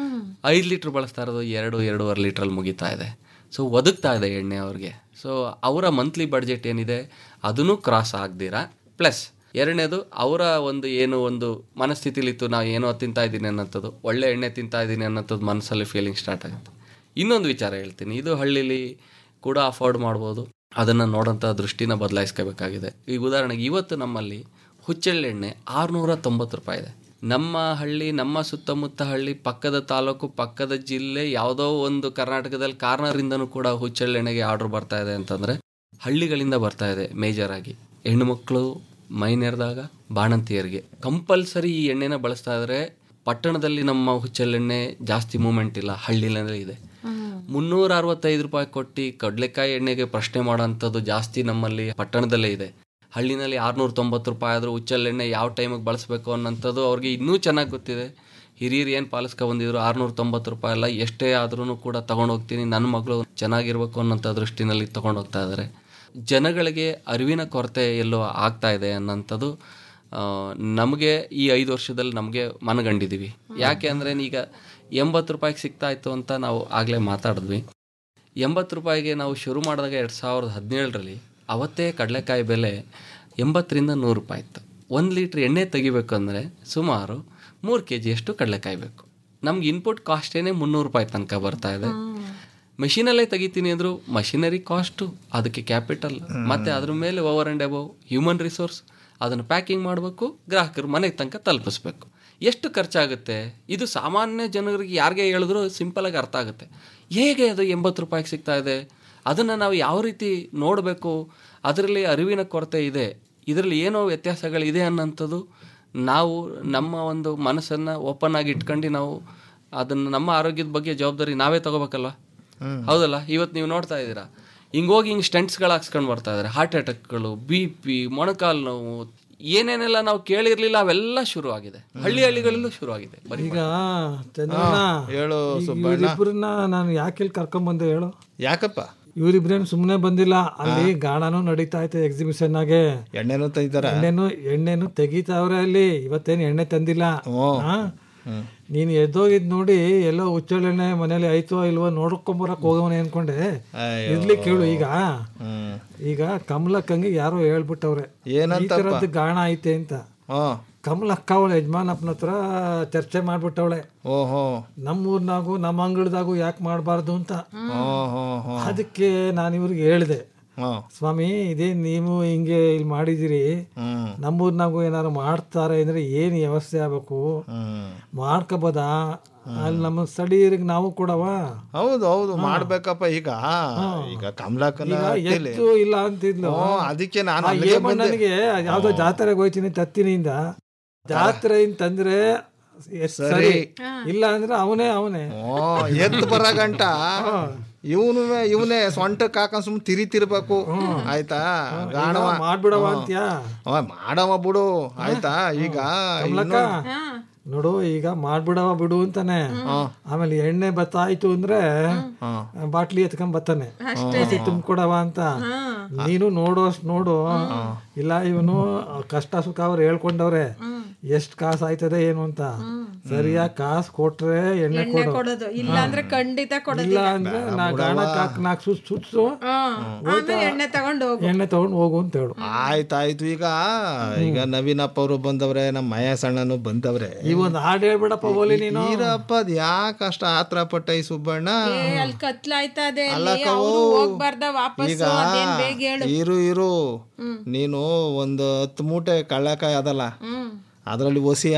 ಐದು ಲೀಟ್ರ್ ಬಳಸ್ತಾ ಇರೋದು ಎರಡು ಎರಡೂವರೆ ಲೀಟ್ರಲ್ಲಿ ಮುಗಿತಾ ಇದೆ ಸೊ ಒದಗ್ತಾ ಇದೆ ಎಣ್ಣೆ ಅವ್ರಿಗೆ ಸೊ ಅವರ ಮಂತ್ಲಿ ಬಡ್ಜೆಟ್ ಏನಿದೆ ಅದನ್ನು ಕ್ರಾಸ್ ಆಗ್ದಿರಾ ಪ್ಲಸ್ ಎರಡನೇದು ಅವರ ಒಂದು ಏನು ಒಂದು ಮನಸ್ಥಿತಿಲಿತ್ತು ನಾವು ಏನೋ ತಿಂತಾ ಇದ್ದೀನಿ ಅನ್ನೋಂಥದ್ದು ಒಳ್ಳೆ ಎಣ್ಣೆ ತಿಂತಾ ಇದ್ದೀನಿ ಅನ್ನೋಂಥದ್ದು ಮನಸ್ಸಲ್ಲಿ ಫೀಲಿಂಗ್ ಸ್ಟಾರ್ಟ್ ಆಗುತ್ತೆ ಇನ್ನೊಂದು ವಿಚಾರ ಹೇಳ್ತೀನಿ ಇದು ಹಳ್ಳಿಲಿ ಕೂಡ ಅಫೋರ್ಡ್ ಮಾಡ್ಬೋದು ಅದನ್ನು ನೋಡೋಂಥ ದೃಷ್ಟಿನ ಬದಲಾಯಿಸ್ಕೋಬೇಕಾಗಿದೆ ಈಗ ಉದಾಹರಣೆಗೆ ಇವತ್ತು ನಮ್ಮಲ್ಲಿ ಹುಚ್ಚೆಳ್ಳೆಣ್ಣೆ ಆರುನೂರ ತೊಂಬತ್ತು ರೂಪಾಯಿ ಇದೆ ನಮ್ಮ ಹಳ್ಳಿ ನಮ್ಮ ಸುತ್ತಮುತ್ತ ಹಳ್ಳಿ ಪಕ್ಕದ ತಾಲೂಕು ಪಕ್ಕದ ಜಿಲ್ಲೆ ಯಾವುದೋ ಒಂದು ಕರ್ನಾಟಕದಲ್ಲಿ ಕಾರ್ನರಿಂದನೂ ಕೂಡ ಹುಚ್ಚೆಳ್ಳೆಣ್ಣೆಗೆ ಆರ್ಡರ್ ಬರ್ತಾ ಇದೆ ಅಂತಂದರೆ ಹಳ್ಳಿಗಳಿಂದ ಬರ್ತಾ ಇದೆ ಮೇಜರ್ ಆಗಿ ಹೆಣ್ಣುಮಕ್ಕಳು ಮೈ ನೆರೆದಾಗ ಬಾಣಂತಿಯರಿಗೆ ಕಂಪಲ್ಸರಿ ಈ ಎಣ್ಣೆನ ಬಳಸ್ತಾ ಇದ್ರೆ ಪಟ್ಟಣದಲ್ಲಿ ನಮ್ಮ ಹುಚ್ಚೆಳ್ಳೆಣ್ಣೆ ಜಾಸ್ತಿ ಮೂಮೆಂಟ್ ಇಲ್ಲ ಹಳ್ಳಿಲೇ ಇದೆ ಮುನ್ನೂರ ಅರವತ್ತೈದು ರೂಪಾಯಿ ಕೊಟ್ಟು ಕಡಲೆಕಾಯಿ ಎಣ್ಣೆಗೆ ಪ್ರಶ್ನೆ ಮಾಡೋಂಥದ್ದು ಜಾಸ್ತಿ ನಮ್ಮಲ್ಲಿ ಪಟ್ಟಣದಲ್ಲೇ ಇದೆ ಹಳ್ಳಿನಲ್ಲಿ ಆರುನೂರ ತೊಂಬತ್ತು ರೂಪಾಯಿ ಆದರೂ ಹುಚ್ಚೆಳ್ಳೆಣ್ಣೆ ಯಾವ ಟೈಮಿಗೆ ಬಳಸಬೇಕು ಅನ್ನೋಂಥದ್ದು ಅವ್ರಿಗೆ ಇನ್ನೂ ಚೆನ್ನಾಗಿ ಗೊತ್ತಿದೆ ಹಿರಿಯರು ಏನು ಪಾಲಿಸ್ಕೊ ಬಂದಿದ್ರು ಆರುನೂರ ತೊಂಬತ್ತು ರೂಪಾಯಿ ಎಲ್ಲ ಎಷ್ಟೇ ಆದ್ರೂ ಕೂಡ ತೊಗೊಂಡೋಗ್ತೀನಿ ನನ್ನ ಮಗಳು ಚೆನ್ನಾಗಿರ್ಬೇಕು ಅನ್ನೋಂಥ ದೃಷ್ಟಿನಲ್ಲಿ ತೊಗೊಂಡೋಗ್ತಾ ಇದ್ದಾರೆ ಜನಗಳಿಗೆ ಅರಿವಿನ ಕೊರತೆ ಎಲ್ಲೋ ಆಗ್ತಾ ಇದೆ ಅನ್ನೋಂಥದ್ದು ಆ, ನಮಗೆ ಈ ಐದು ವರ್ಷದಲ್ಲಿ ನಮಗೆ ಮನಗಂಡಿದ್ದೀವಿ ಯಾಕೆ ಅಂದರೆ ಈಗ ಎಂಬತ್ತು ರೂಪಾಯಿಗೆ ಸಿಗ್ತಾ ಇತ್ತು ಅಂತ ನಾವು ಆಗಲೇ ಮಾತಾಡಿದ್ವಿ ಎಂಬತ್ತು ರೂಪಾಯಿಗೆ ನಾವು ಶುರು ಮಾಡಿದಾಗ ಎರಡು ಸಾವಿರದ ಹದಿನೇಳರಲ್ಲಿ ಅವತ್ತೇ ಕಡಲೆಕಾಯಿ ಬೆಲೆ ಎಂಬತ್ತರಿಂದ ನೂರು ರೂಪಾಯಿ ಇತ್ತು ಒಂದು ಲೀಟ್ರ್ ಎಣ್ಣೆ ತೆಗಿಬೇಕು ಅಂದರೆ ಸುಮಾರು ಮೂರು ಕೆ ಜಿಯಷ್ಟು ಕಡಲೆಕಾಯಿ ಬೇಕು ನಮ್ಗೆ ಇನ್ಪುಟ್ ಕಾಸ್ಟೇನೆ ಮುನ್ನೂರು ರೂಪಾಯಿ ತನಕ ಬರ್ತಾ ಇದೆ ಮೆಷಿನಲ್ಲೇ ತೆಗಿತೀನಿ ಅಂದ್ರು ಮಷಿನರಿ ಕಾಸ್ಟು ಅದಕ್ಕೆ ಕ್ಯಾಪಿಟಲ್ ಮತ್ತೆ ಅದ್ರ ಮೇಲೆ over and above human resource ಅದನ್ನು ಪ್ಯಾಕಿಂಗ್ ಮಾಡಬೇಕು ಗ್ರಾಹಕರು ಮನೆಗೆ ತನಕ ತಲುಪಿಸ್ಬೇಕು ಎಷ್ಟು ಖರ್ಚಾಗುತ್ತೆ ಇದು ಸಾಮಾನ್ಯ ಜನರಿಗೆ ಯಾರಿಗೆ ಹೇಳಿದ್ರು ಸಿಂಪಲಾಗಿ ಅರ್ಥ ಆಗುತ್ತೆ ಹೇಗೆ ಅದು ಎಂಬತ್ತು ರೂಪಾಯಿಗೆ ಸಿಗ್ತಾ ಇದೆ ಅದನ್ನು ನಾವು ಯಾವ ರೀತಿ ನೋಡಬೇಕು ಅದರಲ್ಲಿ ಅರಿವಿನ ಕೊರತೆ ಇದೆ ಇದರಲ್ಲಿ ಏನೋ ವ್ಯತ್ಯಾಸಗಳಿದೆ ಅನ್ನೋಂಥದ್ದು ನಾವು ನಮ್ಮ ಒಂದು ಮನಸ್ಸನ್ನು ಓಪನ್ ಆಗಿ ಇಟ್ಕೊಂಡು ನಾವು ಅದನ್ನು ನಮ್ಮ ಆರೋಗ್ಯದ ಬಗ್ಗೆ ಜವಾಬ್ದಾರಿ ನಾವೇ ತಗೋಬೇಕಲ್ವ ಹೌದಲ್ಲ ಇವತ್ತು ನೀವು ನೋಡ್ತಾ ಇದ್ದೀರಾ ಹಿಂಗೆ ಹೋಗಿ ಹಿಂಗೆ ಸ್ಟೆಂಟ್ಸ್ಗಳು ಹಾಕ್ಸ್ಕೊಂಡು ಬರ್ತಾ ಇದ್ದಾರೆ ಹಾರ್ಟ್ ಅಟ್ಯಾಕ್ಗಳು ಬಿ ಪಿ ಮೊಣಕಾಲು ನೋವು ಏನೇನೆಲ್ಲ ನಾವು ಕೇಳಿರ್ಲಿಲ್ಲ ಅವೆಲ್ಲ ಶುರು ಆಗಿದೆ ಹಳ್ಳಿ ಹಳ್ಳಿಗಳಲ್ಲೂ ಶುರು ಆಗಿದೆ ಬರೀ ಈಗ ಚಂದ್ರಣ್ಣ ಹೇಳು ಈಗ ಸುಬ್ಬಣ್ಣ. ಇವ್ರಿಬ್ರನ್ನ ನಾನು ಯಾಕೆ ಇಲ್ಲಿ ಕರ್ಕೊಂಡ್ ಬಂದೆ ಹೇಳು ಯಾಕಪ್ಪ ಇವ್ರಿಬ್ರೇನು ಸುಮ್ಮನೆ ಬಂದಿಲ್ಲ ಅಲ್ಲಿ ಗಾಣನೂ ನಡೀತಾ ಐತೆ ಎಕ್ಸಿಬಿಷನ್ ಆಗೆ ಎಣ್ಣೆನೂ ತೆಗಿತಾರ ಎಣ್ಣೆನು ಎಣ್ಣೆನು ತೆಗಿತಾವ್ರೆ ಅಲ್ಲಿ ಇವತ್ತೇನು ಎಣ್ಣೆ ತಂದಿಲ್ಲ ಹಾ? ನೀನ್ ಎದ್ದೋಗಿದ್ ನೋಡಿ ಎಲ್ಲೋ ಹುಚ್ಚಳೆಣ್ಣೆ ಮನೇಲಿ ಐತೋ ಇಲ್ವೋ ನೋಡ್ಕೊಂಬರಕ್ ಹೋಗವನೆ ಅನ್ಕೊಂಡೆ ಇರ್ಲಿ ಕೇಳು ಈಗ ಈಗ ಕಮಲಕ್ಕಂಗೆ ಯಾರೋ ಹೇಳ್ಬಿಟ್ಟವ್ರೆ ಏನಂತಪ್ಪ? ಈ ಥರದ್ದು ಗಾಣ ಐತೆ ಅಂತ ಕಮಲಕ್ಕ ಅವಳ ಯಜಮಾನಪ್ಪನ ಹತ್ರ ಚರ್ಚೆ ಮಾಡ್ಬಿಟ್ಟವಳೆ ಓಹೋ ನಮ್ಮೂರ್ನಾಗು ನಮ್ಮ ಅಂಗಳದಾಗು ಯಾಕೆ ಮಾಡಬಾರ್ದು ಅಂತ ಓಹೋ ಅದಕ್ಕೆ ನಾನು ಇವ್ರಿಗೆ ಹೇಳಿದೆ ಸ್ವಾಮಿ ಇದೇ ನೀವು ಹಿಂಗೆ ಇಲ್ಲಿ ಮಾಡಿದಿರಿ ನಮ್ಮೂರ್ನಾಗು ಏನಾರು ಮಾಡ್ತಾರೆ ಅಂದ್ರೆ ಏನ್ ವ್ಯವಸ್ಥೆ ಆಗ್ಬೇಕು ಮಾಡ್ಕೋಬೋದಾ ಅಲ್ಲಿ ನಮ್ಮ ಸ್ಥಳೀಯರಿಗೆ ನಾವು ಕೊಡವಾ ಹೌದು ಹೌದು ಮಾಡ್ಬೇಕಪ್ಪ ಈಗ ಈಗ ಕಮಲಾಕನ ಈಗ ಅತ್ತಿಲಿ. ಎತ್ತು ಇಲ್ಲ ಅಂತಿದ್ಲು ಹ್ಞೂ, ಅದಕ್ಕೆ ನಾನು ಆ ಅಲ್ಲಿಗೆ ಬಂದೆ. ಏಮಣ್ಣನಿಗೆ ಯಾವ್ದೋ ಜಾತ್ರೆಗೆ ಹೋಯ್ತೀನಿ ತತ್ತಿನಿಂದ ಜಾತ್ರೆಯಿಂದ ತಂದ್ರೆ ಎಷ್ಟ್ ಸರಿ. ಸರಿ ಇಲ್ಲ ಅಂದ್ರೆ ಅವನೇ ಅವನೇ ಓ ಎದ್ದು ಬರ ಗಂಟ ಇವನು ಇವನೇ ಸೊಂಟಕ್ಕೆ ಹಾಕೊಂಡ್ ಸುಮ್ ತಿರಿತಿರ್ಬೇಕು ಆಯ್ತಾ ಗಾಣವ ಮಾಡ್ಬಿಡವ ಅಂತ್ಯಾ ಅವ ಮಾಡವ ಬಿಡು ಆಯ್ತಾ ಈಗ ಕಮಲಕ್ಕ ಇನ್ನು- ನೋಡು ಈಗ ಮಾಡ್ಬಿಡವ ಬಿಡು ಅಂತಾನೆ ಆಮೇಲೆ ಎಣ್ಣೆ ಬತ್ತಾಯ್ತು ಅಂದ್ರೆ ಬಾಟ್ಲಿ ಎತ್ಕೊಂಡ್ ಬತ್ತಾನೆ ಹಸಿ ತುಂಬ್ಕೊಡವ ಅಂತ ನೀನು ನೋಡು ಅಷ್ಟ್ ನೋಡು ಇಲ್ಲ ಇವನು ಕಷ್ಟ ಸುಖ ಅವ್ರು ಹೇಳ್ಕೊಂಡವ್ರೆ ಎಷ್ಟ್ ಕಾಸು ಆಯ್ತದೆ ಏನು ಅಂತ ಸರಿಯಾಗಿ ಕಾಸು ಕೊಟ್ರೆ ಎಣ್ಣೆ ಎಣ್ಣೆ ಕೊಡು ಕೊಡೋದು ಇಲ್ಲ ಅಂದ್ರೆ ಖಂಡಿತ ಇಲ್ಲ ಕೊಡೋದಿಲ್ಲ ಅಂದ್ರೆ ನಾ ಗಾಣಕ್ ಹಾಕ್ ನಾಲ್ಕು ಸುತ್ ಸುತ್ಸು ಹ್ಮ್. ಆಮೇಲೆ ಎಣ್ಣೆ ತಗೊಂಡು ಹೋಗು ಎಣ್ಣೆ ತಗೊಂಡು ಹೋಗು ಅಂತ ಹೇಳು ಆಯ್ತಾಯ್ತು ಈಗ ಈಗ ನವೀನಪ್ಪ ಅವರು ಬಂದವ್ರೆ ನಮ್ಮ ಮಹೇಶ್ ಅಣ್ಣನು ಬಂದವ್ರೆ ಈ ಒಂದ್ ಹಾಡು ಹೇಳ್ಬಿಡಪ್ಪ ಬೋಲಿ ನೀನು ಈರಪ್ಪ ಅದ್ ಯಾಕೆ ಅಷ್ಟ ಆತ್ರ ಪಟ್ಟ ಈ ಸುಬ್ಬಣ್ಣ ಏ ಅಲ್ಲಿ ಕತ್ಲಾಯ್ತದೆ ಅಲ್ಲ ಅಲ್ಲಿ ಕವು. ಅವ್ರು ಹೋಗ್ಬಾರ್ದ ವಾಪಸ್ ಈಗ ಅದೇನ್ ಬೇಗ ಹೇಳು ಇರು ಇರು ನೀನು ಒಂದು ಹತ್ತು ಮೂಟೆ ಕಳ್ಳಕಾಯಿ ಅದಲ್ಲ ಅದರಲ್ಲಿ ಒಸಿಯ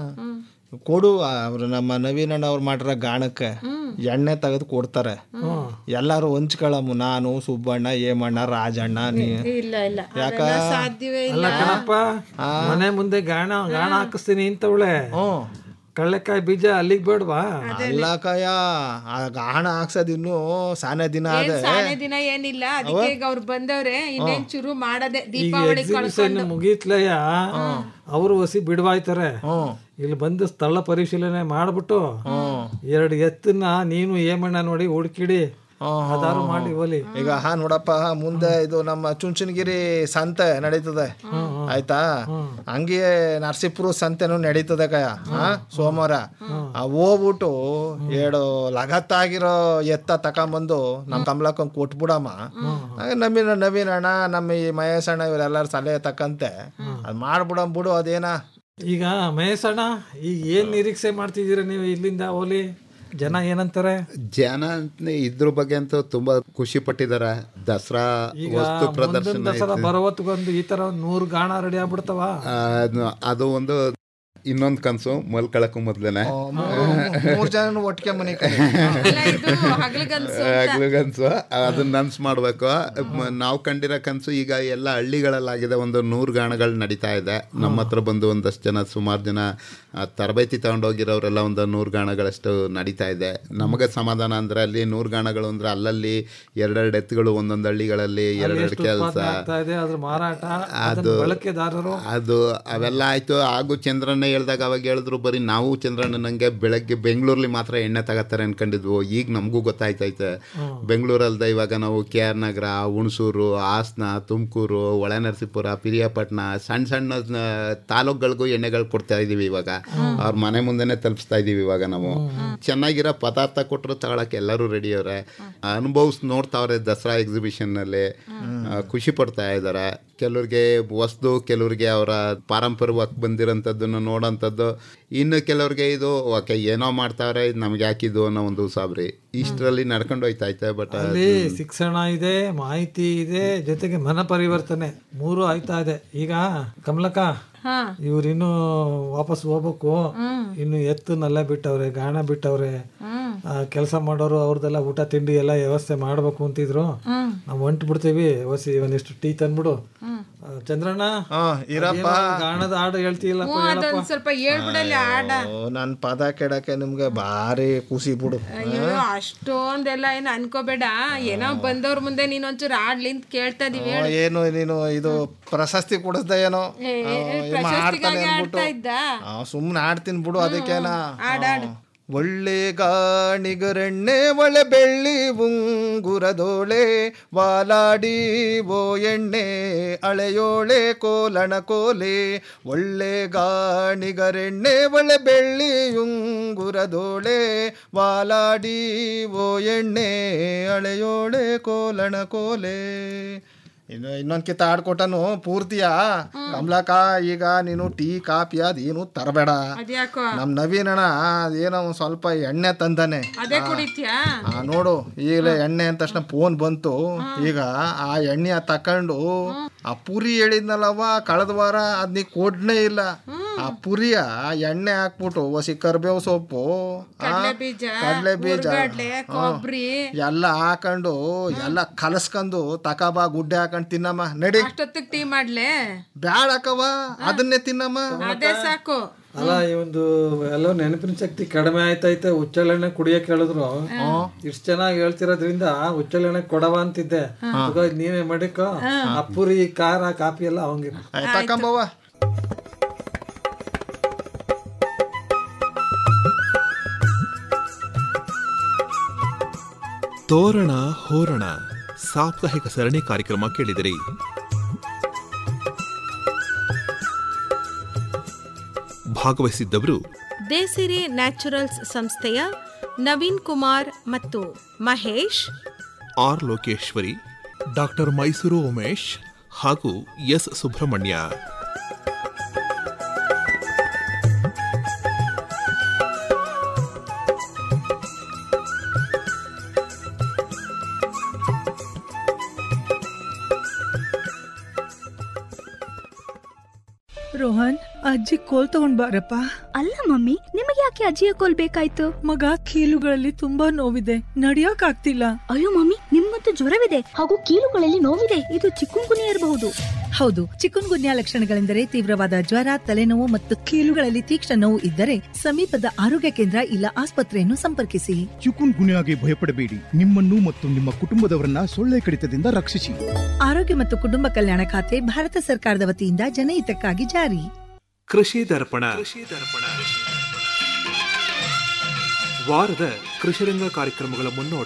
ಕೊಡು ಅವ್ರು ನಮ್ಮ ನವೀನಣ್ಣ ಅವ್ರು ಮಾಡಿರೋ ಗಾಣಕ್ಕೆ ಎಣ್ಣೆ ತೆಗೆದು ಕೊಡ್ತಾರೆ ಎಲ್ಲಾರು ಹಂಚ್ಕೊಳಮ್ಮ ನಾನು ಸುಬ್ಬಣ್ಣ ಏಮಣ್ಣ ರಾಜಣ್ಣ ನೀ ಇಲ್ಲ ಇಲ್ಲ ಯಾಕ? ಅದೆಲ್ಲ ಸಾಧ್ಯವೇ ಅಲ್ಲ ಇಲ್ಲ ಕಣಪ್ಪ ಮನೆ ಮುಂದೆ ಗಾಣ ಗಾಣ ಹಾಕಿಸ್ತೀನಿ ಅಂತವಳೆ ಕಳ್ಳೆಕಾಯಿ ಬೀಜ ಅಲ್ಲಿಗೆ ಬೇಡವಾ ಅಲ್ಲ ಕಯ ಆ ಗಾಣ ಹಾಕ್ಸೋದ್ ಇನ್ನು ಸಾನೆ ದಿನ ಏನ್ ಅದೇ ಸಾನೆ ದಿನ ಏನಿಲ್ಲ ಅದಕ್ಕೆ ಈಗ ಅವ್ರು ಬಂದವ್ರೆ ಇನ್ನೇನ್ ಶುರು ಮಾಡದೆ ಈಗ ದೀಪಾವಳಿ ಎಕ್ಸಿಬಿಷನ್ ಕಳ್ಕೊಂಡು ಮುಗೀತ್ಲಯ್ಯ ಅವರು ಹಸಿ ಬಿಡವಾಯ್ತಾರೆ ಇಲ್ಲಿ ಬಂದು ಸ್ಥಳ ಪರಿಶೀಲನೆ ಮಾಡ್ಬಿಟ್ಟು ಎರಡು ಎತ್ತನ್ನ ನೀನು ಏಮಣ್ಣ ನೋಡಿ ಹುಡುಕಿಡಿ ಅದಾರು ಮಾಡಿ ಒಲಿ ಈಗ ಹಾ ನೋಡಪ್ಪ ಮುಂದೆ ಇದು ನಮ್ಮ ಚುಂಚನಗಿರಿ ಸಂತೆ ನಡೀತದೆ ಆಯ್ತಾ ಹಂಗೆ ನರಸೀಪುರ ಸಂತೆನೂ ನಡೀತದೆ ಕಯ ಹಾ ಸೋಮವಾರ ಆ ಹೋಗ್ಬಿಟ್ಟು ಎರಡು ಲಗತ್ತಾಗಿರೋ ಎತ್ತ ತಕೊಂಬಂದು ನಮ್ಮ ಕಮಲಕ್ಕಂಗ್ ಕೊಟ್ಬಿಡಮ್ಮ ಆಗ ನವೀನ ನವೀನ ಅಣ್ಣ ನಮ್ಮ ಈ ಮಹೇಶ್ ಅಣ್ಣ ಇವರೆಲ್ಲರೂ ಸಲಹೆ ತಕ್ಕಂತೆ ಅದ್ ಮಾಡ್ಬಿಡಮ್ ಬಿಡು ಅದೇನ ಈಗ ಮಹೇಶಣ್ಣ ಈಗ ಏನ್ ನಿರೀಕ್ಷೆ ಮಾಡ್ತಿದ್ದೀರಾ ನೀವು ಇಲ್ಲಿಂದ ಓಲಿ ಜನ ಏನಂತಾರೆ ಜನ ಅಂತ ಇದ್ರ ಬಗ್ಗೆ ಅಂತೂ ತುಂಬಾ ಖುಷಿ ಪಟ್ಟಿದ್ದಾರೆ ದಸರಾ ಈಗ ವಸ್ತು ಮುಂದಿನ ಪ್ರದರ್ಶನ ದಸರಾ ಐತೆ. ಬರೋವತ್ಗೊಂದು ಈ ತರ ಒಂದ್ ನೂರು ಗಾಣ ರೆಡಿ ಆಗ್ಬಿಡ್ತಾವ ಆ, ಅದು- ಅದು ಒಂದು ಇನ್ನೊಂದು ಕನಸು ಮಲ್ಕೊಳಕ್ಕೂ ಮೊದ್ಲೇನೆ ಮೂರ್ ಜನ ಒಟ್ಟಿಗೆ ಮನೆ ಆಗ್ಲೂ ಕನ್ಸು ಅದನ್ನ ನನ್ಸ್ ಮಾಡ್ಬೇಕು ಮ- ನಾವು ಕಂಡಿರೋ ಕನ್ಸು ಈಗ ಎಲ್ಲ ಹಳ್ಳಿಗಳಲ್ಲಾಗಿದೆ ಒಂದು ನೂರು ಗಾಣಗಳು ನಡೀತಾ ಇದೆ ನಮ್ಮ ಹತ್ರ ಬಂದು ಒಂದಷ್ಟು ಜನ ಸುಮಾರು ಜನ ಆ, ತರಬೇತಿ ತಗೊಂಡೋಗಿರೋರೆಲ್ಲ ಒಂದು ನೂರು ಗಾಣಗಳಷ್ಟು ನಡೀತಾ ಇದೆ ನಮಗೆ ಸಮಾಧಾನ ಅಂದ್ರೆ ಅಲ್ಲಿ ನೂರು ಗಾಣಗಳು ಅಂದ್ರೆ ಅಲ್ಲಲ್ಲಿ ಎರಡೆರಡು ಎತ್ತುಗಳು ಒಂದೊಂದು ಹಳ್ಳಿಗಳಲ್ಲಿ ಅಲ್ಲಿ ಎರಡೆರಡು ಎಷ್ಟು ಕೆಲಸ ಉತ್ಪಾದನೆ ಆಗ್ತಾ ಇದೆ ಅದ್ರ ಮಾರಾಟ ಅದು ಅದನ್ನ ಬಳಕೆದಾರರು ಅದು ಅವೆಲ್ಲ ಆಯ್ತು ಹಾಗೂ ಚಂದ್ರಣ್ಣ ಹೇಳ್ದಾಗ ಅವಾಗ ಹೇಳಿದ್ರು ಬರೀ ನಾವು ಚಂದ್ರಣ್ಣನಂಗೆ ಬೆಳಗ್ಗೆ ಬೆಂಗಳೂರಲ್ಲಿ ಮಾತ್ರ ಎಣ್ಣೆ ತಗೋತಾರೆ ಅನ್ಕೊಂಡಿದ್ವು ಈಗ ನಮಗೂ ಗೊತ್ತಾಯ್ತೈತೆ ಬೆಂಗಳೂರಲ್ದ ಇವಾಗ ನಾವು ಕೆ ಆರ್ ನಗರ ಹುಣಸೂರು ಹಾಸನ ತುಮಕೂರು ಹೊಳೆನರಸೀಪುರ ಪಿರಿಯಾಪಟ್ಟಣ ಸಣ್ಣ ಸಣ್ಣ ಆ, ತಾಲೂಕುಗಳಿಗೂ ಎಣ್ಣೆಗಳು ಕೊಡ್ತಾ ಇದೀವಿ ಇವಾಗ ಅವ್ರ ಮನೆ ಮುಂದೆನೆ ತಲುಪಿಸ್ತಾ ಇದೀವಿ ಇವಾಗ ನಾವು ಚೆನ್ನಾಗಿರೋ ಪದಾರ್ಥ ಕೊಟ್ಟರು ತಗೊಳಕ್ಕೆ ಎಲ್ಲರೂ ರೆಡಿ ಅವ್ರೆ ಅನುಭವಿಸ್ ನೋಡ್ತಾವ್ರೆ ದಸರಾ ಎಕ್ಸಿಬಿಷನ್ನಲ್ಲಿ ಖುಷಿ ಪಡ್ತಾ ಇದ್ದಾರೆ ಕೆಲವ್ರಿಗೆ ಹೊಸ್ದು ಕೆಲವ್ರಿಗೆ ಅವರ ಪಾರಂಪರ್ಯವಾಗಿ ಬಂದಿರೋಂಥದ್ದನ್ನು ನೋಡೋಂಥದ್ದು ಇನ್ನು ಕೆಲವ್ರಿಗೆ ಇದು ಓಕೆ ಏನೋ ಮಾಡ್ತಾವ್ರೆ ಇದು ನಮ್ಗೆ ಯಾಕಿದು ಅನ್ನೋ ಒಂದು ಸಾಬ್ರಿ ಇಷ್ಟರಲ್ಲಿ ನಡ್ಕೊಂಡು ಹೋಯ್ತಾ ಐತೆ ಬಟ್ ಅಲ್ಲಿ ಶಿಕ್ಷಣ ಇದೆ ಮಾಹಿತಿ ಇದೆ ಜೊತೆಗೆ ಮನ ಪರಿವರ್ತನೆ ಮೂರು ಆಯ್ತಾ ಇದೆ ಈಗ ಕಮಲಕ ಹಾ ಇವ್ರು ಇನ್ನು ವಾಪಸ್ ಹೋಗ್ಬೇಕು ಇನ್ನು ಎತ್ತನ್ನೆಲ್ಲ ಬಿಟ್ಟವ್ರೆ ಗಾಣ ಬಿಟ್ಟವ್ರೆ ಹ್ಮ್ ಕೆಲಸ ಮಾಡೋರು ಅವ್ರದ್ದೆಲ್ಲ ಊಟ ತಿಂಡಿ ಎಲ್ಲ ವ್ಯವಸ್ಥೆ ಮಾಡ್ಬೇಕು ಅಂತಿದ್ರು ಹ್ಮ್. ನಾವು ಹೊಂಟು ಬಿಡ್ತೀವಿ ಹೊಸಿ ಒಂದಿಷ್ಟು ಟೀ ತಂದ್ಬಿಡು ಆ, ಚಂದ್ರಣ್ಣ ಇರಪ್ಪ. ಅದೇನೋ ಗಾಣದ ಹಾಡು ಹೇಳ್ತೀಯಲ್ಲಪ್ಪ ಹ್ಞೂ ಹೇಳಪ್ಪ ಅದೊಂದ್ ಸ್ವಲ್ಪ ಹೇಳ್ಬಿಡಲ್ಲ ಆಡ ಓ ನನ್ ಪದ ಕೆಡಕ್ಕೆ ನಿಮ್ಗೆ ಭಾರಿ ಖುಷಿ ಬಿಡು ಅಯ್ಯೋ ಅಷ್ಟೊಂದೆಲ್ಲ ಏನು ಅನ್ಕೋಬೇಡ ಏನೋ ಬಂದವ್ರ ಮುಂದೆ ನೀನ್ ಒಂಚೂರು ಆಡ್ಲಿ ಅಂತ ಕೇಳ್ತಾ ಇದೀವಿ ಓ, ಹೇಳು. ಏನು ನೀನು ಇದು ಪ್ರಶಸ್ತಿ ಕೊಡಿಸ್ದೆ ಏನೋ ಏ, ಏ, ಆ, ಇವ್ ಪ್ರಶಸ್ತಿಗಾಗಿ ಮಾಡ್ತಾನೆ ಆಡ್ತಾ ಅಂದ್ಬಿಟ್ಟು ಇದ್ದ ಸುಮ್ಮನೆ ಆಡ್ತೀನಿ ಬಿಡು ಅದಕ್ಕೇನಾ ಆಡಾಡು ಒಳ್ಳೆ ಗಾಣಿಗರೆಣ್ಣೆ ಒಳೆ ಬೆಳ್ಳಿ ಉಂಗುರದೋಳೆ ವಾಲಾಡಿ ಓ ಎಣ್ಣೆ ಅಳೆಯೋಳೆ ಕೋಲಣ ಕೋಲೆ ಒಳ್ಳೆ ಗಾಣಿಗರೆಣ್ಣೆ ಒಳೆ ಬೆಳ್ಳಿ ಉಂಗುರದೋಳೆ ವಾಲಾಡಿ ಓ ಎಣ್ಣೆ ಅಳೆಯೋಳೆ ಕೋಲಣ ಕೋಲೆ ಇನ್ನು ಇನ್ನೊಂದ್ ಕಿತ್ತ ಆಡ್ಕೊಟ್ಟನು ಪೂರ್ತಿಯ ಕಮಲಕ ಈಗ ನೀನು ಟೀ ಕಾಫಿ ಅದೇನು ತರಬೇಡ ಅದ್ಯಾಕೋ ನಮ್ ನವೀನ್ ಅಣ್ಣ ಅದೇನೋ ಒಂದ್ ಸ್ವಲ್ಪ ಎಣ್ಣೆ ತಂದಾನೆ ಅದೇ ಕುಡಿತ್ಯಾ ಆ ನೋಡು ಈಗಲೇ ಎಣ್ಣೆ ಅಂದ ತಕ್ಷಣ ಫೋನ್ ಬಂತು ಈಗ ಆ ಎಣ್ಣೆ ತಕೊಂಡು ಆ ಪುರಿ ಹೇಳಿದ್ನಲ್ಲವ ಕಳೆದ ವಾರ ಅದ್ ನೀ ಕೊಡ್ನೇ ಇಲ್ಲ ಆ ಪುರಿಯ ಎಣ್ಣೆ ಹಾಕ್ಬಿಟ್ಟು ಒಸಿ ಕರ್ಬೇವು ಸೊಪ್ಪು ಆ, ಕಡ್ಲೆ ಬೀಜ ಕಡ್ಲೆ ಬೀಜ ಹುರ್ಗಡ್ಲೆ, ಹ್ಮ್. ಕೊಬ್ಬರಿ ಎಲ್ಲ ಹಾಕೊಂಡು ಎಲ್ಲ ಕಲಸ್ಕೊಂಡು ತಕಬಾ ಗುಡ್ಡೆ ಹಾಕೊಂಡು ತಿನ್ನಮ್ಮ ನಡಿ ಅಷ್ಟೊತ್ತಿಗೆ ಟೀ ಮಾಡ್ಲೆ ಬ್ಯಾಡ ಅಕ್ಕವ ಅದನ್ನೇ ತಿನ್ನಮ್ಮ ಅದೇ ಸಾಕು ಅಲ್ಲ ಈ ಒಂದು ಎಲ್ಲೋ ನೆನಪಿನ ಶಕ್ತಿ ಕಡಿಮೆ ಆಯ್ತೈತೆ ಹುಚ್ಚಳೆಣ್ಣೆ ಕುಡಿಯಕ್ ಹೇಳಿದ್ರು ಇಷ್ಟ್ ಚೆನ್ನಾಗಿ ಹೇಳ್ತಿರೋದ್ರಿಂದ ಹುಚ್ಚಳೆಣ್ಣೆ ಕೊಡವ ಅಂತಿದ್ದೆ ತಗೋ, ನೀನೇ ಮಡಿಕೋ ಆ ಪುರಿ ಖಾರ ಕಾಫಿ ಎಲ್ಲ ಅವಂಗೆ ತಕೊಂಬವ್ವ ತೋರಣ ಹೋರಣ ಸಾಪ್ತಾಹಿಕ ಸರಣಿ ಕಾರ್ಯಕ್ರಮ ಕೇಳಿದಿರಿ ಭಾಗವಹಿಸಿದ್ದವರು ದೇಸಿರಿ ನ್ಯಾಚುರಲ್ಸ್ ಸಂಸ್ಥೆಯ ನವೀನ್ ಕುಮಾರ್ ಮತ್ತು ಮಹೇಶ್ ಆರ್ ಲೋಕೇಶ್ವರಿ ಡಾಕ್ಟರ್ ಮೈಸೂರು ಉಮೇಶ್ ಹಾಗೂ ಎಸ್ ಸುಬ್ರಹ್ಮಣ್ಯ ರೋಹನ್ ಅಜ್ಜಿ ಕೋಲ್ ತಗೊಂಡ್ ಬಾರಪ್ಪ ಅಲ್ಲ ಮಮ್ಮಿ ನಿಮಗೆ ಯಾಕೆ ಅಜ್ಜಿಯ ಕೋಲ್ ಬೇಕಾಯ್ತು ಮಗ ಕೀಲುಗಳಲ್ಲಿ ತುಂಬಾ ನೋವಿದೆ ನಡಿಯಕ್ ಆಗ್ತಿಲ್ಲ ಅಯ್ಯೋ ಮಮ್ಮಿ ನಿಮ್ಗಂತೂ ಜ್ವರವಿದೆ ಹಾಗೂ ಕೀಲುಗಳಲ್ಲಿ ನೋವಿದೆ ಇದು ಚಿಕ್ಕುಂಗುನಿ ಇರಬಹುದು ಹೌದು ಚಿಕನ್ ಗುನ್ಯಾ ಲಕ್ಷಣಗಳೆಂದರೆ ತೀವ್ರವಾದ ಜ್ವರ ತಲೆನೋವು ಮತ್ತು ಕೀಲುಗಳಲ್ಲಿ ತೀಕ್ಷ್ಣ ನೋವು ಇದ್ದರೆ ಸಮೀಪದ ಆರೋಗ್ಯ ಕೇಂದ್ರ ಇಲ್ಲ ಆಸ್ಪತ್ರೆಯನ್ನು ಸಂಪರ್ಕಿಸಿ ಚಿಕುನ್ ಗುನ್ಯಾಗೆ ಭಯಪಡಬೇಡಿ ನಿಮ್ಮನ್ನು ಮತ್ತು ನಿಮ್ಮ ಕುಟುಂಬದವರನ್ನ ಸೊಳ್ಳೆ ಕಡಿತದಿಂದ ರಕ್ಷಿಸಿ ಆರೋಗ್ಯ ಮತ್ತು ಕುಟುಂಬ ಕಲ್ಯಾಣ ಖಾತೆ ಭಾರತ ಸರ್ಕಾರದ ವತಿಯಿಂದ ಜನಹಿತಕ್ಕಾಗಿ ಜಾರಿ ಕೃಷಿ ದರ್ಪಣ ವಾರದ ಕೃಷಿರಂಗ ಕಾರ್ಯಕ್ರಮಗಳ ಮುನ್ನೋಟ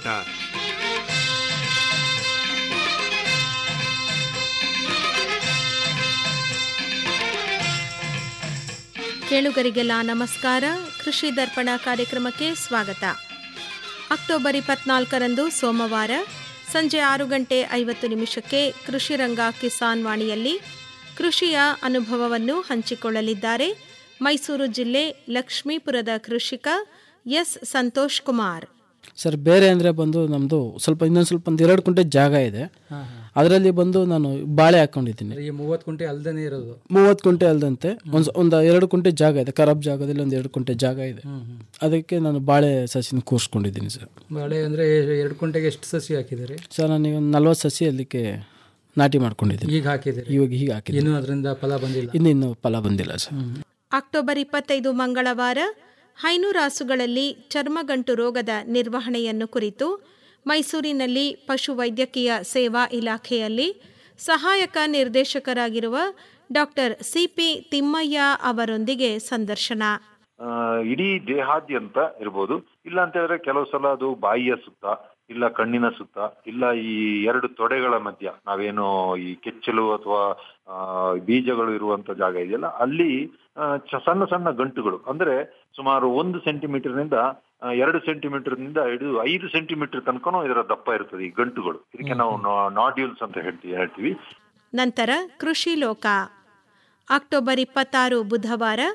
ಕೇಳುಗರಿಗೆಲ್ಲ ನಮಸ್ಕಾರ ಕೃಷಿ ದರ್ಪಣ ಕಾರ್ಯಕ್ರಮಕ್ಕೆ ಸ್ವಾಗತ ಅಕ್ಟೋಬರ್ ಇಪ್ಪತ್ನಾಲ್ಕರಂದು ಸೋಮವಾರ ಸಂಜೆ ಆರು ಗಂಟೆ ಐವತ್ತು ನಿಮಿಷಕ್ಕೆ ಕೃಷಿ ರಂಗ ಕಿಸಾನ್ ವಾಣಿಯಲ್ಲಿ ಕೃಷಿಯ ಅನುಭವವನ್ನು ಹಂಚಿಕೊಳ್ಳಲಿದ್ದಾರೆ ಮೈಸೂರು ಜಿಲ್ಲೆ ಲಕ್ಷ್ಮೀಪುರದ ಕೃಷಿಕ ಎಸ್ ಸಂತೋಷ್ ಕುಮಾರ್ ಸರ್ ಬೇರೆ ಅಂದರೆ ಬಂದು ನಮ್ಮದು ಸ್ವಲ್ಪ ಇನ್ನೊಂದು ಸ್ವಲ್ಪ ಒಂದು ಎರಡು ಕುಂಟೆ ಜಾಗ ಇದೆ ಅದರಲ್ಲಿ ಬಂದು ನಾನು ಬಾಳೆ ಹಾಕ್ಕೊಂಡಿದ್ದೀನಿ ಈ ಮೂವತ್ತು ಕುಂಟೆ ಅಲ್ದೇನೆ ಇರೋದು ಮೂವತ್ತು ಕುಂಟೆ ಅಲ್ದಂತೆ ಒಂದು ಒಂದು ಎರಡು ಕುಂಟೆ ಜಾಗ ಇದೆ ಖರಾಬ್ ಜಾಗದಲ್ಲಿ ಒಂದು ಎರಡು ಕುಂಟೆ ಜಾಗ ಇದೆ ಅದಕ್ಕೆ ನಾನು ಬಾಳೆ ಸಸಿನ ಕೂರಿಸ್ಕೊಂಡಿದ್ದೀನಿ ಸರ್ ಬಾಳೆ ಅಂದ್ರೆ ಎರಡು ಕುಂಟೆಗೆ ಎಷ್ಟು ಸಸಿ ಹಾಕಿದ್ದೀರಿ ಸರ್ ನನಗೆ ಒಂದು ನಲ್ವತ್ತು ಸಸಿ ಅದಕ್ಕೆ ನಾಟಿ ಮಾಡ್ಕೊಂಡಿದ್ದೀನಿ ಈಗ ಹಾಕಿದ್ದೀರಿ ಇವಾಗ ಹೀಗೆ ಹಾಕಿದ್ದೀನಿ ಇನ್ನೂ ಅದರಿಂದ ಫಲ ಬಂದಿಲ್ಲ ಇನ್ನು ಇನ್ನು ಫಲ ಬಂದಿಲ್ಲ ಸರ್ ಅಕ್ಟೋಬರ್ ಇಪ್ಪತ್ತೈದು ಮಂಗಳವಾರ ಹೈನುರಾಸುಗಳಲ್ಲಿ ಚರ್ಮಗಂಟು ರೋಗದ ನಿರ್ವಹಣೆಯನ್ನು ಕುರಿತು ಮೈಸೂರಿನಲ್ಲಿ ಪಶುವೈದ್ಯಕೀಯ ಸೇವಾ ಇಲಾಖೆಯಲ್ಲಿ ಸಹಾಯಕ ನಿರ್ದೇಶಕರಾಗಿರುವ ಡಾಕ್ಟರ್ ಸಿಪಿ ತಿಮ್ಮಯ್ಯ ಅವರೊಂದಿಗೆ ಸಂದರ್ಶನ ಆ, ಇಡೀ ದೇಹಾದ್ಯಂತ ಇರ್ಬೋದು ಇಲ್ಲ ಅಂತ ಹೇಳಿದ್ರೆ ಕೆಲವು ಸಲ ಅದು ಬಾಯಿಯ ಸುತ್ತ ಇಲ್ಲ ಕಣ್ಣಿನ ಸುತ್ತ ಇಲ್ಲ ಈ ಎರಡು ತೊಡೆಗಳ ಮಧ್ಯ ನಾವೇನು ಈ ಕೆಚ್ಚಲು ಅಥವಾ ಆ, ಬೀಜಗಳು ಇರುವಂತ ಜಾಗ ಇದೆಯಲ್ಲ ಅಲ್ಲಿ ಆ, ಚ- ಸಣ್ಣ ಸಣ್ಣ ಗಂಟುಗಳು ಅಂದ್ರೆ ಸುಮಾರು ಒಂದು ಸೆಂಟಿಮೀಟರ್ನಿಂದ ಆ, ಎರಡು ಸೆಂಟಿಮೀಟರ್ನಿಂದ ಹಿಡಿದು ಐದು ಸೆಂಟಿಮೀಟರ್ ತನಕನೂ ಇದರ ದಪ್ಪ ಇರ್ತದೆ ಈ ಗಂಟುಗಳು ಇದಕ್ಕೆ ನಾವು ನಾಡ್ಯೂಲ್ಸ್ ಅಂತ ಹೇಳ್ತೀವಿ ಹೇಳ್ತೀವಿ ನಂತರ ಕೃಷಿ ಲೋಕ ಅಕ್ಟೋಬರ್ ಇಪ್ಪತ್ತಾರು ಬುಧವಾರ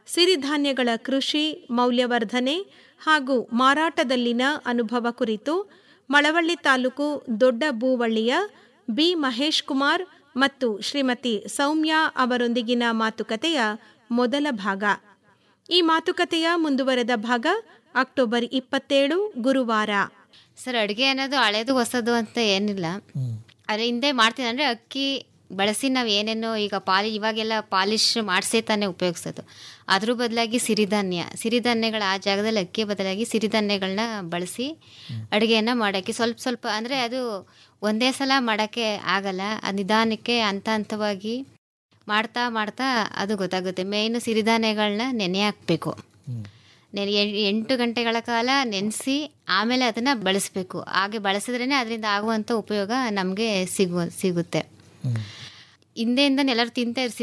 ಸಿರಿಧಾನ್ಯಗಳ ಕೃಷಿ ಮೌಲ್ಯವರ್ಧನೆ ಹಾಗೂ ಮಾರಾಟದಲ್ಲಿನ ಅನುಭವ ಕುರಿತು ಮಳವಳ್ಳಿ ತಾಲೂಕು ದೊಡ್ಡ ಬೂವಳ್ಳಿಯ ಬಿ ಮಹೇಶ್ ಕುಮಾರ್ ಮತ್ತು ಶ್ರೀಮತಿ ಸೌಮ್ಯಾ ಅವರೊಂದಿಗಿನ ಮಾತುಕತೆಯ ಮೊದಲ ಭಾಗ ಈ ಮಾತುಕತೆಯ ಮುಂದುವರೆದ ಭಾಗ ಅಕ್ಟೋಬರ್ ಇಪ್ಪತ್ತೇಳು ಗುರುವಾರ ಸರ್ ಅಡುಗೆ ಅನ್ನೋದು ಹಳೇದು ಹೊಸದು ಅಂತ ಏನಿಲ್ಲ ಅದ್ರ ಹಿಂದೆ ಮಾಡ್ತೀನಿ ಅಂದರೆ ಅಕ್ಕಿ ಬಳಸಿ ನಾವು ಏನೇನೋ ಈಗ ಪಾಲಿ ಇವಾಗೆಲ್ಲ ಪಾಲಿಶ್ ಮಾಡಿಸೇ ತಾನೇ ಉಪಯೋಗಿಸೋದು ಅದ್ರ ಬದಲಾಗಿ ಸಿರಿಧಾನ್ಯ ಸಿರಿಧಾನ್ಯಗಳ ಆ ಜಾಗದಲ್ಲಿ ಅಕ್ಕಿ ಬದಲಾಗಿ ಸಿರಿಧಾನ್ಯಗಳನ್ನ ಬಳಸಿ ಅಡುಗೆಯನ್ನು ಮಾಡೋಕ್ಕೆ ಸ್ವಲ್ಪ ಸ್ವಲ್ಪ ಅಂದರೆ ಅದು ಒಂದೇ ಸಲ ಮಾಡೋಕ್ಕೆ ಆಗಲ್ಲ ಅದು ನಿಧಾನಕ್ಕೆ ಹಂತ ಹಂತವಾಗಿ ಮಾಡ್ತಾ ಮಾಡ್ತಾ ಅದು ಗೊತ್ತಾಗುತ್ತೆ ಮೇಯ್ನು ಸಿರಿಧಾನ್ಯಗಳನ್ನ ನೆನೆ ಹಾಕಬೇಕು ನೆನೆ ಎಂಟು ಗಂಟೆಗಳ ಕಾಲ ನೆನೆಸಿ ಆಮೇಲೆ ಅದನ್ನು ಬಳಸಬೇಕು ಹಾಗೆ ಬಳಸಿದ್ರೇ ಅದರಿಂದ ಆಗುವಂಥ ಉಪಯೋಗ ನಮಗೆ ಸಿಗುವ ಸಿಗುತ್ತೆ ಹಿಂದೆಯಿಂದ ಎಲ್ಲರೂ ತಿಂತಾ ಇರ್ಸಿ